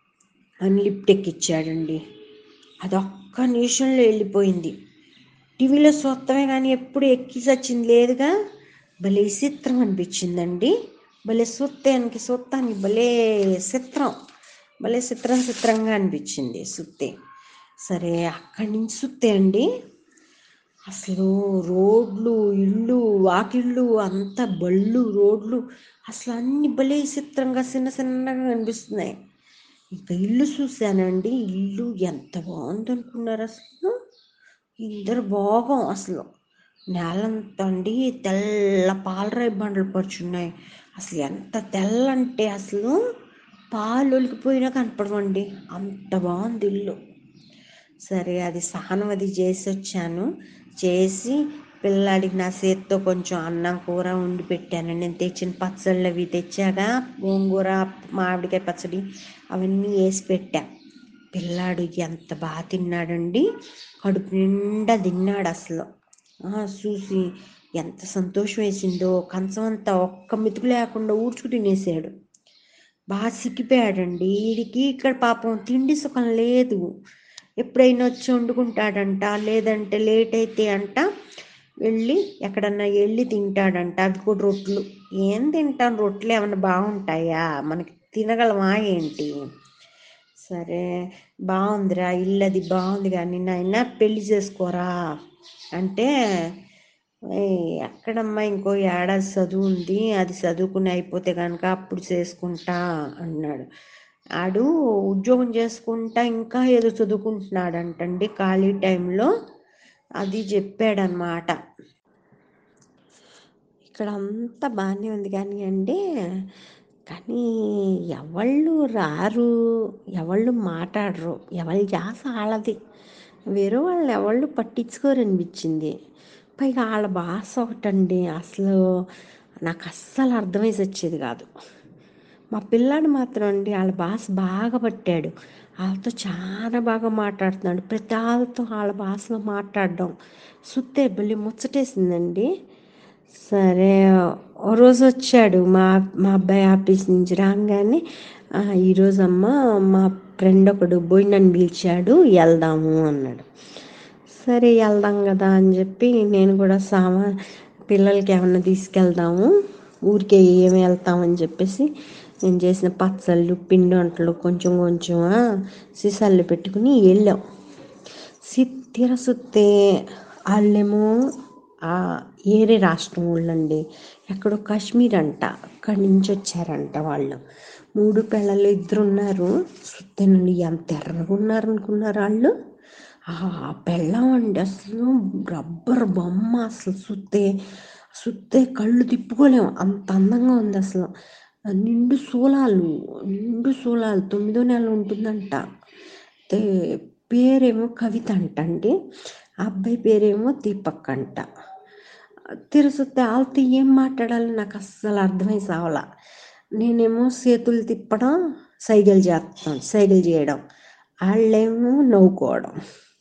అని లిఫ్ట్ ఎక్కిచ్చాడండి అదొక్క నిమిషంలో వెళ్ళిపోయింది టీవీలో చూస్తామే కానీ ఎప్పుడు ఎక్కి వచ్చింది లేదుగా భలే చిత్రం అనిపించిందండి భలే సుత్తానికి సుత్తానికి భలే చిత్రం భలే చిత్రం చిత్రంగా అనిపించింది సుత్తే సరే అక్కడి నుంచి సుత్తే అండి అసలు రోడ్లు ఇళ్ళు వాకిళ్ళు అంతా బళ్ళు రోడ్లు అసలు అన్ని భలే చిత్రంగా చిన్న చిన్నగా కనిపిస్తున్నాయి ఇంకా ఇల్లు చూశానండి ఇల్లు ఎంత బాగుంది అనుకున్నారు అసలు ఇద్దరు భోగం అసలు నేలంతా అండి తెల్ల పాలరాయి బండలు పరుచున్నాయి అసలు ఎంత తెల్ల అంటే అసలు పాలు ఒలికిపోయినా కనపడమండి అంత బాగుంది ఇల్లు సరే అది స్నానం అది చేసి వచ్చాను చేసి పిల్లాడికి నా చేత్తో కొంచెం అన్నం కూర వండి పెట్టాను నేను తెచ్చిన పచ్చళ్ళు అవి తెచ్చాగా గోంగూర మామిడికాయ పచ్చడి అవన్నీ వేసి పెట్టా పిల్లాడు ఎంత బాగా తిన్నాడండి కడుపు నిండా తిన్నాడు అసలు ఆ, చూసి ఎంత సంతోషం వేసిందో కంచం అంతా ఒక్క మెతుకు లేకుండా ఊడ్చుకు తినేసాడు బాగా సిక్కిపోయాడండి వీడికి ఇక్కడ పాపం తిండి సుఖం లేదు ఎప్పుడైనా వచ్చి వండుకుంటాడంట లేదంటే లేట్ అయితే అంట వెళ్ళి ఎక్కడన్నా వెళ్ళి తింటాడంట అవి కూడా రొట్లు ఏం తింటాం రొట్లు ఏమన్నా బాగుంటాయా మనకి తినగలమా ఏంటి సరే బాగుందిరా ఇల్లు అది బాగుంది కానీ నాయన పెళ్లి చేసుకోరా అంటే "ఏయ్, ఎక్కడమ్మా ఇంకో ఏడాది చదువు ఉంది అది చదువుకుని అయిపోతే కనుక అప్పుడు చేసుకుంటా అన్నాడు ఆడు ఉద్యోగం చేసుకుంటా ఇంకా ఏదో చదువుకుంటున్నాడంటండి ఖాళీ టైంలో అది చెప్పాడనమాట ఇక్కడ అంతా బాగానే ఉంది కానీ అండి కానీ ఎవళ్ళు రారు ఎవళ్ళు మాట్లాడరు ఎవరి జాస వాళ్ళది వేరే వాళ్ళు ఎవళ్ళు పట్టించుకోరు అనిపించింది పైగా వాళ్ళ భాష ఒకటండి అసలు నాకు అస్సలు అర్థమేసి వచ్చేది కాదు మా పిల్లాడు మాత్రం అండి వాళ్ళ భాష బాగా పట్టాడు వాళ్ళతో చాలా బాగా మాట్లాడుతున్నాడు ప్రతి వాళ్ళతో వాళ్ళ భాషలో మాట్లాడడం సుత్తే బలి ముచ్చటేసిందండి సరే ఓ రోజు వచ్చాడు మా మా అబ్బాయి ఆఫీస్ నుంచి రాగానే "ఆ, ఈరోజు అమ్మ మా ఫ్రెండ్ ఒకడు పోయి నన్ను పిలిచాడు వెళ్దాము అన్నాడు సరే వెళ్దాం కదా అని చెప్పి నేను కూడా సామా పిల్లలకి ఏమన్నా తీసుకెళ్దాము ఊరికే ఏమి వెళ్తామని చెప్పేసి నేను చేసిన పచ్చళ్ళు పిండి వంటలు కొంచెం కొంచెం ఆ, సీసాల్లో పెట్టుకుని వెళ్ళాం సిత్తిర సుత్తే వాళ్ళేమో ఆ ఏరే రాష్ట్రం వాళ్ళండి ఎక్కడో కాశ్మీర్ అంట అక్కడి నుంచి వచ్చారంట వాళ్ళు మూడు పిల్లలు ఇద్దరు ఉన్నారు సుత్తేనండి ఎంత ఎర్రగా ఉన్నారు అనుకున్నారు వాళ్ళు ఆ పెళ్ళం అండి అసలు రబ్బర్ బొమ్మ అసలు సుత్తే సుత్తే కళ్ళు తిప్పుకోలేము అంత అందంగా ఉంది అసలు నిండు శూలాలు నిండు శూలాలు తొమ్మిదో నెల ఉంటుందంట అయితే పేరేమో కవిత అంట అండి ఆ అబ్బాయి పేరేమో దీపక్ అంట తిరుసుతే వాళ్ళతో ఏం మాట్లాడాలి నాకు అస్సలు అర్థమై సావలా నేనేమో చేతులు తిప్పడం సైకిల్ చేస్తాం సైకిల్ చేయడం వాళ్ళేమో నవ్వుకోవడం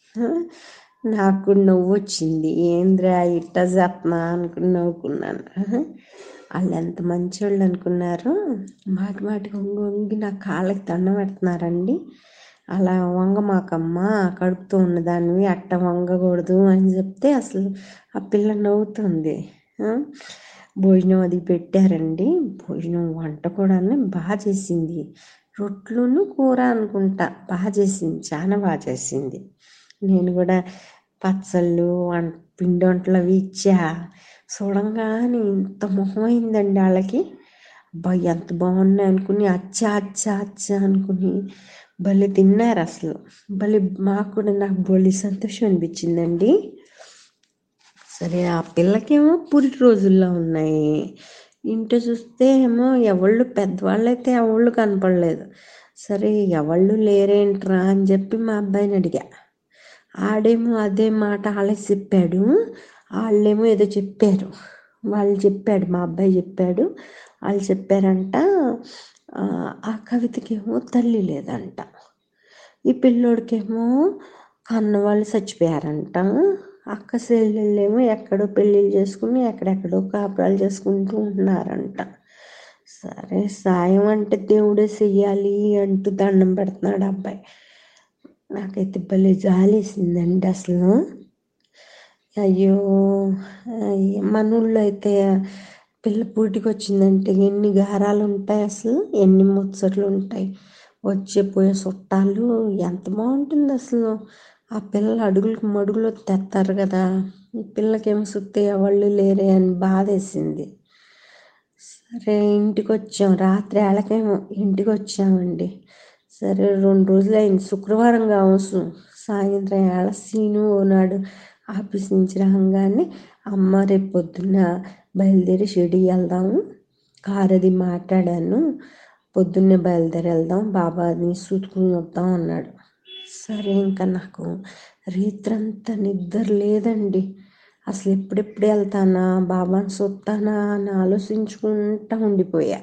నాకు నవ్వు వచ్చింది ఏంద్రా ఇట్ట చెప్తున్నా అనుకుని నవ్వుకున్నాను వాళ్ళు ఎంత మంచోళ్ళు అనుకున్నారు మాటి మాటికి వంగి వంగి నా కాళ్ళకి దండం పెడుతున్నారండి అలా వంగమాకమ్మ కడుపుతో ఉన్నదానివి అట్ట వంగకూడదు అని చెప్తే అసలు ఆ పిల్ల నవ్వుతుంది ఆ? భోజనం అది పెట్టారండి భోజనం వంట కూడా బాగా చేసింది రొట్లును కూర అనుకుంటా బాగా చేసింది చాలా బాగా చేసింది నేను కూడా పచ్చళ్ళు వం పిండి వంటలు అవి ఇచ్చా చూడంగానే ఇంత మొహం అయిందండి వాళ్ళకి అబ్బా ఎంత బాగున్నాయి అనుకుని అచ్చా అచ్చా అచ్చా అనుకుని భలే తిన్నారు అసలు భలే మాకు కూడా నాకు భలే సంతోషం అనిపించిందండి సరే ఆ పిల్లకేమో పురిటి రోజుల్లో ఉన్నాయి ఇంట్లో చూస్తే ఏమో ఎవళ్ళు పెద్దవాళ్ళైతే ఎవళ్ళు కనపడలేదు సరే ఎవళ్ళు లేరేంట్రా అని చెప్పి మా అబ్బాయిని అడిగా ఆడేమో అదే మాట వాళ్ళే చెప్పాడు వాళ్ళేమో ఏదో చెప్పారు వాళ్ళు చెప్పాడు మా అబ్బాయి చెప్పాడు వాళ్ళు చెప్పారంట ఆ, ఆ కవితకేమో తల్లి లేదంట ఈ పిల్లోడికేమో కన్న వాళ్ళు చచ్చిపోయారంట అక్క చెల్లెళ్ళేమో ఎక్కడో పెళ్ళిళ్ళు చేసుకుని ఎక్కడెక్కడో కాపురాలు చేసుకుంటూ ఉంటున్నారంట సరే సాయం అంటే దేవుడే చెయ్యాలి అంటూ దండం పెడుతున్నాడు అబ్బాయి నాకైతే భలే జాలేసిందండి అసలు అయ్యో అయ్య, మన ఊళ్ళో అయితే పిల్ల పూటికి వచ్చిందంటే ఎన్ని గారాలు ఉంటాయి అసలు ఎన్ని ముచ్చట్లు ఉంటాయి వచ్చే పోయే చుట్టాలు ఎంత బాగుంటుంది అసలు ఆ పిల్ల అడుగులకు మడుగులు తెస్తారు కదా ఈ పిల్లకేమో సుత్తే ఎవళ్ళు లేరే అని బాధేసింది సరే ఇంటికి వచ్చాం రాత్రి వాళ్ళకేమో ఇంటికి వచ్చామండి సరే రెండు రోజులు అయింది శుక్రవారం కావచ్చు సాయంత్రం ఏళ్ళ సీను నాడు ఆఫీస్ నుంచి రాగానే అమ్మ రేపు పొద్దున్న బయలుదేరి షిరిడి వెళ్దాము కార్ అది మాట్లాడాను పొద్దున్నే బయలుదేరి వెళ్దాం బాబాని చూసుకుని వద్దాం అన్నాడు సరే ఇంకా నాకు రాత్రంతా నిద్ర లేదండి అసలు ఎప్పుడెప్పుడు వెళ్తానా బాబాని చూస్తానా అని ఆలోచించుకుంటా ఉండిపోయా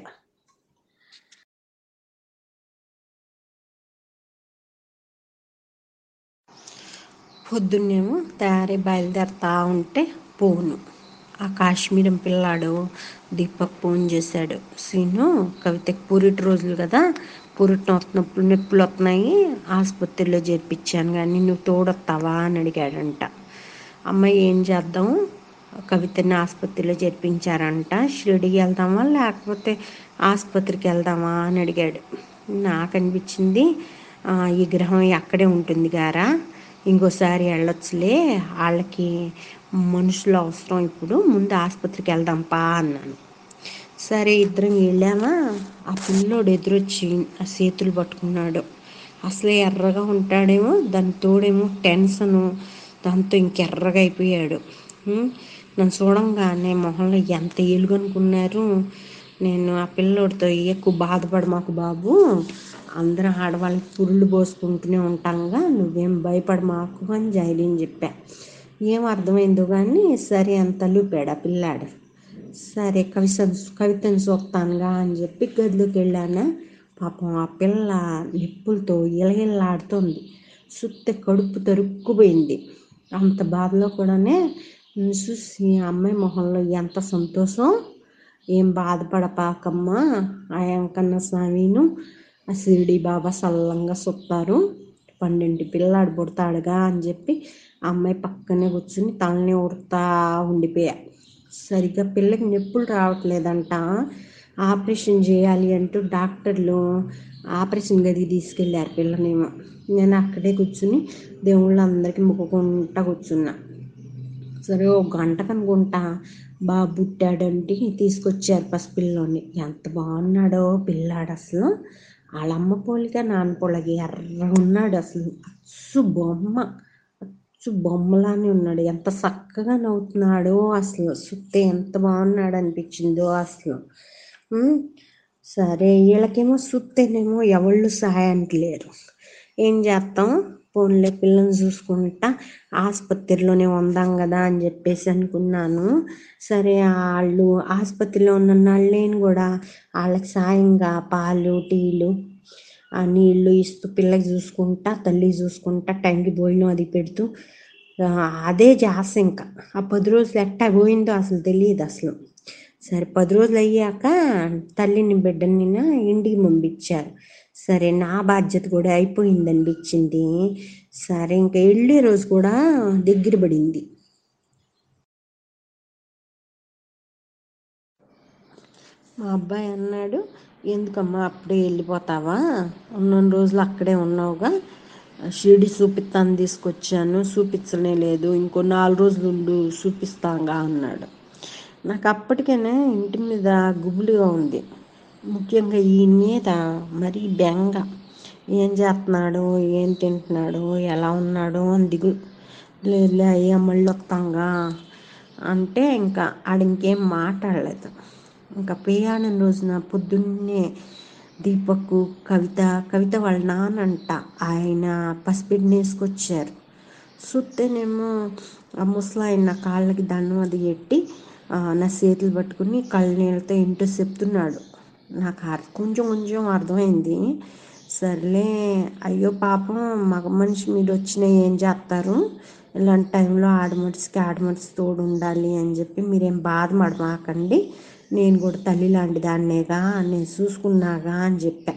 పొద్దున్నేమో తయారీ బయలుదేరుతా ఉంటే పోను ఆ కాశ్మీరం పిల్లాడు దీపక్ ఫోన్ చేశాడు సీను కవితకి పురిటి రోజులు కదా పురిటి వస్తున్నప్పుడు నొప్పులు వస్తున్నాయి ఆసుపత్రిలో చేర్పించాను కానీ నువ్వు తోడొస్తావా అని అడిగాడంట అమ్మాయి ఏం చేద్దాం కవితని ఆసుపత్రిలో చేర్పించారంట షిరిడికి వెళ్దామా లేకపోతే ఆసుపత్రికి వెళ్దామా అని అడిగాడు నాకు అనిపించింది "ఆ, ఈ గ్రహం అక్కడే ఉంటుంది గారా ఇంకోసారి వెళ్ళొచ్చులే వాళ్ళకి మనుషులు అవసరం ఇప్పుడు ముందు ఆసుపత్రికి వెళ్దాం పా అన్నాను సరే ఇద్దరం వెళ్ళామా ఆ పిల్లోడు ఎదురొచ్చి ఆ చేతులు పట్టుకున్నాడు అసలే ఎర్రగా ఉంటాడేమో దాని తోడేమో టెన్షను దాంతో ఇంకెర్రగా అయిపోయాడు ఉం? నన్ను చూడంగానే మొహంలో ఎంత ఏలుగనుకున్నారు నేను ఆ పిల్లోడితో ఎక్కువ బాధపడ మాకు బాబు అందరం ఆడవాళ్ళకి పురుళ్ళు పోసుకుంటూనే ఉంటాంగా నువ్వేం భయపడ మాకు అని జైలిని చెప్పా ఏం అర్థమైందో కానీ సరే అంత లూపాడు ఆ పిల్లాడు సరే కవిత కవితను చూస్తానుగా అని చెప్పి గదిలోకి వెళ్ళాను పాపం ఆ పిల్ల నిప్పులతో ఇలగిల్లాడుతుంది సుత్తే కడుపు తరుక్కుపోయింది అంత బాధలో కూడానే నన్ను చూసి ఆ అమ్మాయి మొహంలో ఎంత సంతోషం ఏం బాధపడపాకమ్మా ఆ వెంకన్న స్వామిను ఆ షిరిడి బాబా సల్లంగా సుత్తారు పన్నెండు పిల్లాడు పుడతాడుగా అని చెప్పి ఆ అమ్మాయి పక్కనే కూర్చుని తలని ఉడతా ఉండిపోయా సరిగ్గా పిల్లకి నొప్పులు రావట్లేదంట ఆపరేషన్ చేయాలి అంటూ డాక్టర్లు ఆపరేషన్ గదికి తీసుకెళ్ళారు పిల్లనేమో నేను అక్కడే కూర్చుని దేవుళ్ళందరికీ మొక్కుకుంటా కూర్చున్నా సరే ఒక గంటకు అనుకుంటా బాబు పుట్టాడంటే తీసుకొచ్చారు పసిపిల్లోని ఎంత బాగున్నాడో పిల్లాడు అసలు వాళ్ళమ్మ పోలిక నాన్న పోలిక ఎర్రగా ఉన్నాడు అసలు అచ్చు బొమ్మ అచ్చు బొమ్మలానే ఉన్నాడు ఎంత చక్కగా నవ్వుతున్నాడో అసలు సుత్తే ఎంత బాగున్నాడు అనిపించిందో అసలు ఉమ్, సరే వీళ్ళకేమో సుత్తేనేమో ఎవళ్ళు సహాయానికి లేరు ఏం చేస్తాం పోన్లే పిల్లని చూసుకుంటా ఆసుపత్రిలోనే ఉందాం కదా అని చెప్పేసి అనుకున్నాను సరే వాళ్ళు ఆసుపత్రిలో ఉన్న నాళ్ళు నేను కూడా వాళ్ళకి సాయంగా పాలు టీలు ఆ నీళ్ళు ఇస్తూ పిల్లకి చూసుకుంటా తల్లి చూసుకుంటా టైంకి భోజనం అది పెడుతూ ఆ, అదే చేస్తా ఇంకా ఆ పది రోజులు ఎట్టా పోయిందో అసలు తెలియదు అసలు సరే పది రోజులు అయ్యాక తల్లిని బిడ్డని నా ఇంటికి పంపించారు సరే నా బాధ్యత కూడా అయిపోయింది అనిపించింది సరే ఇంకా వెళ్ళే రోజు కూడా దగ్గర పడింది మా అబ్బాయి అన్నాడు ఎందుకమ్మా అప్పుడే వెళ్ళిపోతావా ఉన్న రోజులు అక్కడే ఉన్నావుగా షిరిడి చూపిస్తాను తీసుకొచ్చాను చూపించనే లేదు ఇంకో నాలుగు రోజులు ఉండు చూపిస్తాగా అన్నాడు నాకు అప్పటికైనా ఇంటి మీద గుబులుగా ఉంది ముఖ్యంగా ఈ మీద మరీ బెంగ ఏం చేస్తున్నాడు ఏం తింటున్నాడు ఎలా ఉన్నాడు అని దిగులు లేదు అయ్యా మళ్ళీ వస్తాంగా అంటే ఇంకా ఆడ ఇంకేం మాట్లాడలేదు ఇంకా ప్రయాణం రోజున పొద్దున్నే దీపక్ కవిత కవిత వాళ్ళ నాన్నంట ఆయన పసిబిడ్డని వేసుకొచ్చారు చూస్తేనేమో ఆ ముసలాయన నా కాళ్ళకి దండం అది పెట్టి ఆ, నా చేతులు పట్టుకుని కళ్ళ నీళ్ళతో ఏంటో చెప్తున్నాడు నాకు అర్- కొంచెం కొంచెం అర్థమైంది సర్లే అయ్యో పాపం మగ మనిషి మీరు వచ్చిన ఏం చేస్తారు ఇలాంటి టైంలో ఆడమనిషికి ఆడమనిషి తోడు ఉండాలి అని చెప్పి మీరేం బాధపడమాకండి నేను కూడా తల్లి లాంటి దాన్నేగా నేను చూసుకున్నాగా అని చెప్పా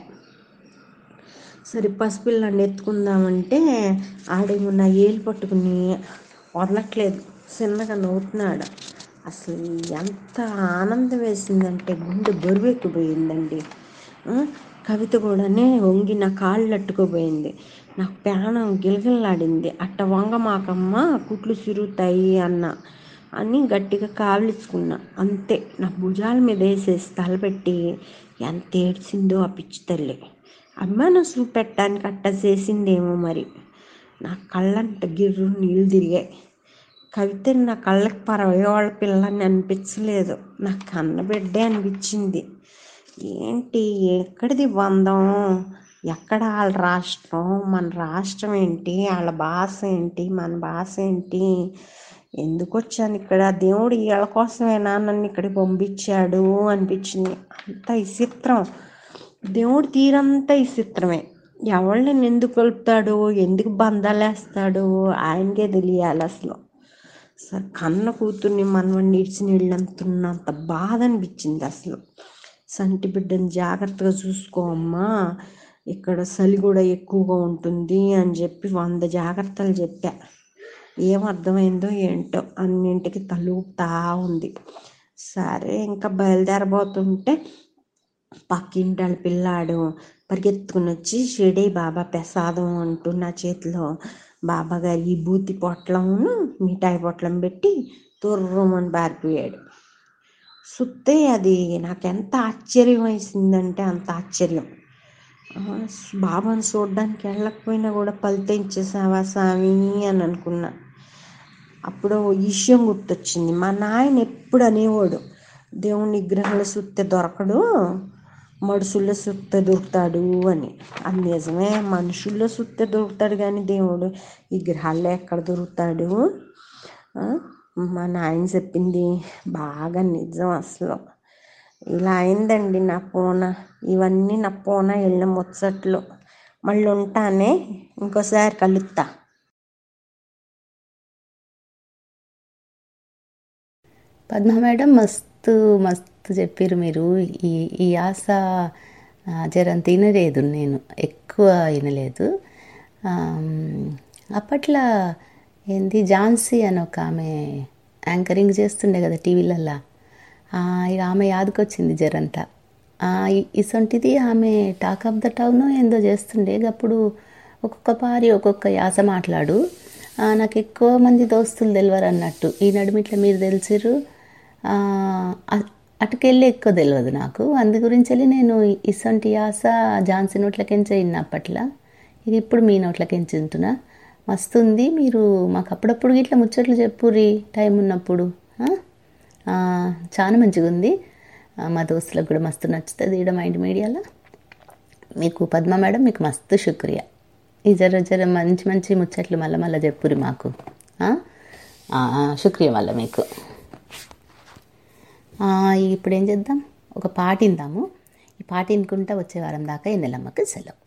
సరే పసిపిల్లని ఎత్తుకుందామంటే ఆడేమో నా ఏలు పట్టుకుని వదలట్లేదు చిన్నగా నవ్వుతున్నాడు అసలు ఎంత ఆనందం వేసిందంటే గుండె బరువెక్కిపోయిందండి ఆ, కవిత కూడానే వంగి నా కాళ్ళు అట్టుకుపోయింది నాకు ప్రాణం గిలగిల్లాడింది అట్ట వంగమాకమ్మ కుట్లు చిరుగుతాయి అన్న అని గట్టిగా కావలించుకున్నా అంతే నా భుజాల మీద వేసేసి తలపెట్టి ఎంత ఏడ్చిందో ఆ పిచ్చి తల్లి అభిమానం చూపెట్టడానికి అట్ట చేసిందేమో మరి నా కళ్ళంట గిర్రు నీళ్ళు తిరిగాయి కవిత నా కళ్ళకి పరవేవాళ్ళ పిల్లని అనిపించలేదు నా కన్న బిడ్డే అనిపించింది ఏంటి ఎక్కడిది బంధం ఎక్కడ వాళ్ళ రాష్ట్రం మన రాష్ట్రం ఏంటి వాళ్ళ భాష ఏంటి మన భాష ఏంటి ఎందుకు వచ్చాను ఇక్కడ దేవుడు వీళ్ళ కోసమేనా నన్ను ఇక్కడికి పంపించాడు అనిపించింది అంత విచిత్రం దేవుడు తీరంతా విచిత్రమే ఎవరిని ఎందుకు కలుపుతాడు ఎందుకు బంధాలు వేస్తాడు ఆయనకే తెలియాలి అసలు అసలు కన్న కూతుర్ని మనవడిని ఇడిచి నీళ్ళంతున్నంత బాధ అనిపించింది అసలు సంటి బిడ్డని జాగ్రత్తగా చూసుకో అమ్మా ఇక్కడ చలి కూడా ఎక్కువగా ఉంటుంది అని చెప్పి వంద జాగ్రత్తలు చెప్పా ఏం అర్థమైందో ఏంటో అన్నింటికి తలూపుతా ఉంది సరే ఇంకా బయలుదేరబోతుంటే పక్కింటి వాళ్ళ పిల్లాడు పరిగెత్తుకుని వచ్చి షిరిడి బాబా ప్రసాదం అంటూ నా చేతిలో బాబా గారి ఈ బూతి పొట్లమును మిఠాయి పొట్లం పెట్టి తుర్రమని బారిపోయాడు సుత్తే అది నాకెంత ఆశ్చర్యం వేసిందంటే అంత ఆశ్చర్యం ఆ, బాబాను చూడడానికి వెళ్ళకపోయినా కూడా ఫలితం ఇచ్చేసావా స్వామి అని అనుకున్నా అప్పుడు ఓ విషయం గుర్తొచ్చింది మా నాయన ఎప్పుడు అనేవాడు దేవుని విగ్రహాల సుత్తే దొరకడు మనుషుల్లో సుత్తే దొరుకుతాడు అని అది నిజమే మనుషుల్లో సుత్తే దొరుకుతాడు కానీ దేవుడు విగ్రహాల్లో ఎక్కడ దొరుకుతాడు ఆ, మా నాయన చెప్పింది బాగా నిజం అసలు ఇలా అయిందండి నా పూన ఇవన్నీ నా పూన వెళ్ళిన ముచ్చట్లు మళ్ళీ ఉంటానే ఇంకోసారి కలుస్తా పద్మ మేడం మస్తు మస్తు చెప్పారు మీరు ఈ ఈ ఆశ ఆ, జరంత వినలేదు నేను ఎక్కువ వినలేదు ఆమ్, అప్పట్లో ఏంది ఝాన్సీ అని ఒక ఆమె యాంకరింగ్ చేస్తుండే కదా టీవీలల్లో ఇక ఆమె యాదకొచ్చింది జరంతా ఆ, ఇ- ఇసొంటిది ఆమె టాక్ ఆఫ్ ద టౌన్ ఏందో చేస్తుండే అప్పుడు ఒక్కొక్క పారి ఒక్కొక్క యాస మాట్లాడు ఆ, నాకు ఎక్కువ మంది దోస్తులు తెలియరు అన్నట్టు ఈ నడుమిట్ల మీరు తెలిసిరు ఆ, అ- అటుకెళ్ళి ఎక్కువ తెలియదు నాకు అందు గురించి వెళ్ళి నేను ఇసొంటి యాస ఝాన్సీ నోట్లకెంచే విన్నా అప్పట్లో ఇది ఇప్పుడు మీ నోట్లకెంచి వింటున్నా మస్తు ఉంది మీరు మాకు అప్పుడప్పుడు ఇట్లా ముచ్చట్లు చెప్పుర్రి టైం ఉన్నప్పుడు ఆ? ఆ, చాలా మంచిగా ఉంది ఆ, మా దోస్తులకు కూడా మస్తు నచ్చుతుంది ఈడ మైండ్ మీడియాలో మీకు పద్మ మేడం మీకు మస్తు శుక్రియా ఈ జర జర మంచి మంచి ముచ్చట్లు మళ్ళీ మళ్ళీ చెప్పురి మాకు ఆ? ఆ, ఆ, శుక్రియా మళ్ళీ మీకు ఆ, ఇప్పుడు ఏం చేద్దాం ఒక పాట ఇందాము ఈ పాట వినుకుంటా వచ్చే వారం దాకా ఎన్నెలమ్మకి సెలవు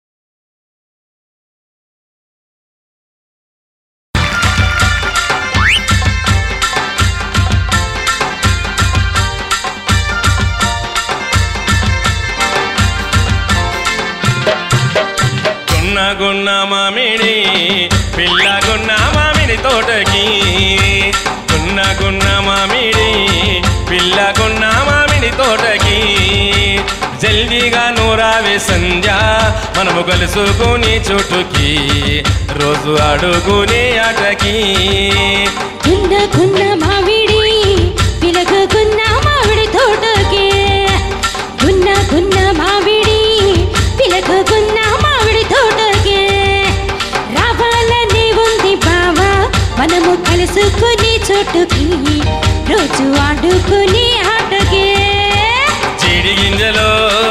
గున్న గున్న మామిడి పిల్ల గున్న మామిడి తోటకి గున్న గున్న మామిడి పిల్ల గున్న మామిడి తోటకి జల్దీగా నూరావే సంధ్య మనము కలుసుకుని చోటుకి రోజు అడుగుని ఆటకి గున్న గున్న మామిడి పిలగున్న మామిడి తోటకే గున్న గున్న మామిడి పిలగున్న మామిడి తోటకే రావాలని ఉంది బావా మనము కలుసుకుని చోటుకి రోజు ఆడుకుని ఆటకే చీడి గింజలో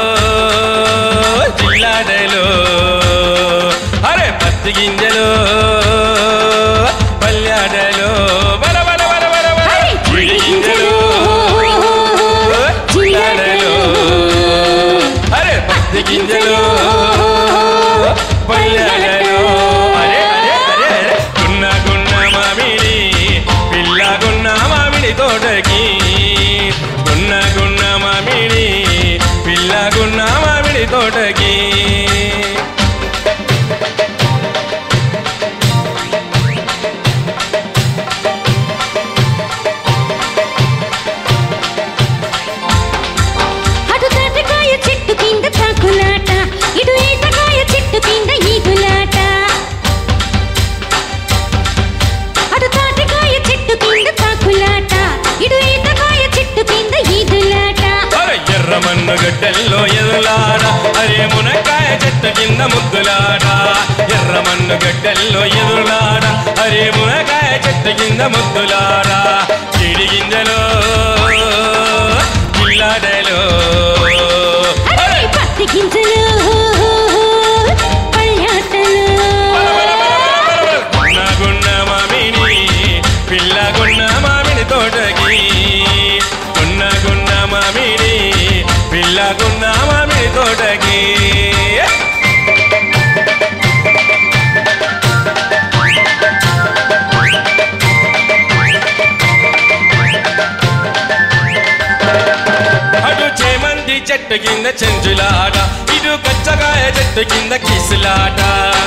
జిల్లాడలో అరే పత్తి గింజలో పల్యాడలో బల బల బల బల బల చీడి గింజలో జిల్లాడలో అరే పత్తి గింజలో పల్యాడలో అరే అరే అరే అరే గున్న గున్న మామిడి పిల్ల గున్న మామిడి తోటకి గున్న గున్న మామిడి పిల్ల గున్న మామిడి తోటకి అటు తాటకాయ చెట్టు కింద తాకులాట ఇటు ఈతకాయ చెట్టు కింద ఈదులాట అటు తాటకాయ చెట్టు కింద తాకులాట ఇటు ఈతకాయ చెట్టు కింద ఈదులాట అరే ఎర్ర మన్ను గడ్డల్లో ఎదులాడ అరే మునక్కాయ చెట్టు కింద ముద్దులాడ ఎర్ర మన్ను గడ్డల్లో ఎదులాడ అరే మునక్కాయ చెట్టు కింద ముద్దులాడ చిడి గింజలో జిల్లాడలో అరే పత్తి గింజలు పల్యాటలు గున్న గున్న మామిడి పిల్ల గున్న మామిడి తోటకి గున్న గున్న మామిడి పిల్ల గున్న మామిడి తోటకి అటు చేమంతి చెట్టు కింద చెంచులాట ఇటు కచ్చకాయ చెట్టు కింద కిసులాట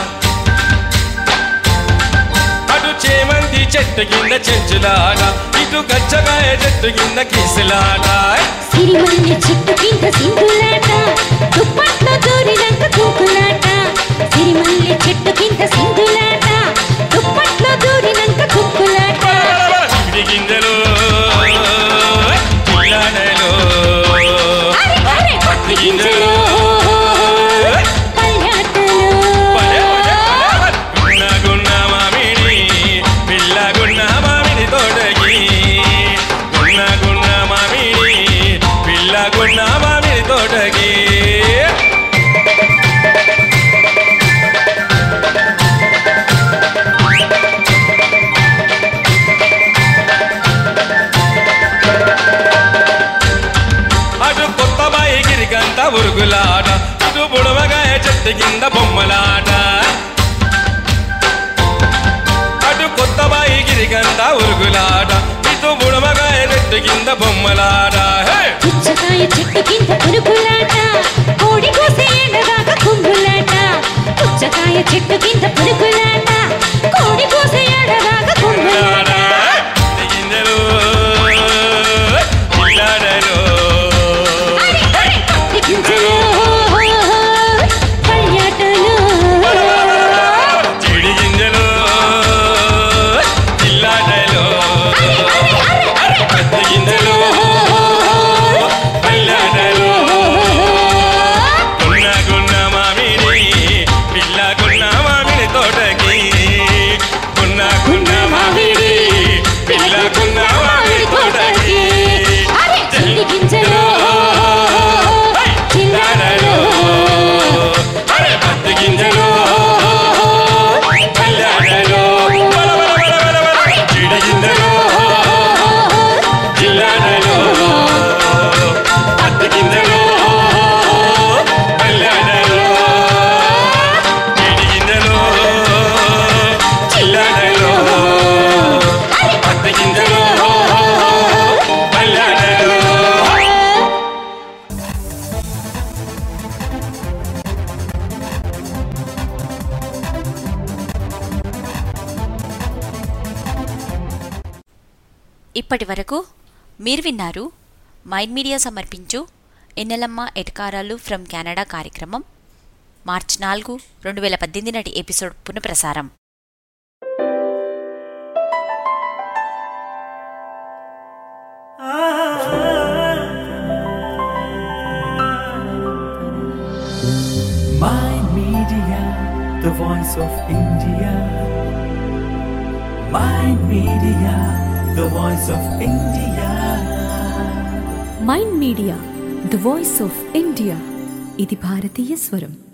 అటు చేమంతి చెట్టు కింద చెంచులాట ఇటు కచ్చకాయ చెట్టు కింద కిసులాట సిరిమల్లె చెట్టు కింద సింధులాట దుప్పట్లో దూరినంక కూకులాట సిరిమల్లె చెట్టు కింద సింధులాట దుప్పట్లో దూరినంక కుక్కులాట చిడి గింజలు జిల్లాడలో పత్తి గింజలు గున్న గున్న మామిడి పిల్ల గున్న మామిడి తోటకి గున్న గున్న మామిడి పిల్ల గున్న మామిడి తోటకి అటు కొత్త బాయి గిరికంత ఉరుగులాట ఇటు బుడమగాయ చెట్టు కింద బొమ్మలాట అటు కొత్త బాయి గిరికంత ఉరుగులాట ఇటు బుడమగాయ చెట్టు కింద బొమ్మలాట హే! పుచ్చకాయ చెట్టు కింద పురుగులాట కోడి కోసే ఎండదాకా కుంగులాట పుచ్చకాయ చెట్టు కింద పురుగులాట కోడి కోసే ఎండదాకా కుంగులాట చిడి గింజలు జిల్లాడలో పత్తి గింజలు పల్యాటలు చిడి గింజలు ఇప్పటి వరకు మీరు విన్నారు మైండ్ మీడియా సమర్పించు ఎన్నెలమ్మ ఎటకారాలు ఫ్రమ్ కెనడా కార్యక్రమం మార్చి నాలుగు రెండు వేల పద్దెనిమిది నాటి ఎపిసోడ్ పునఃప్రసారం My Media, the voice of India. My Media, the voice of India. Mind Media the voice of India ఇది భారతీయ స్వరం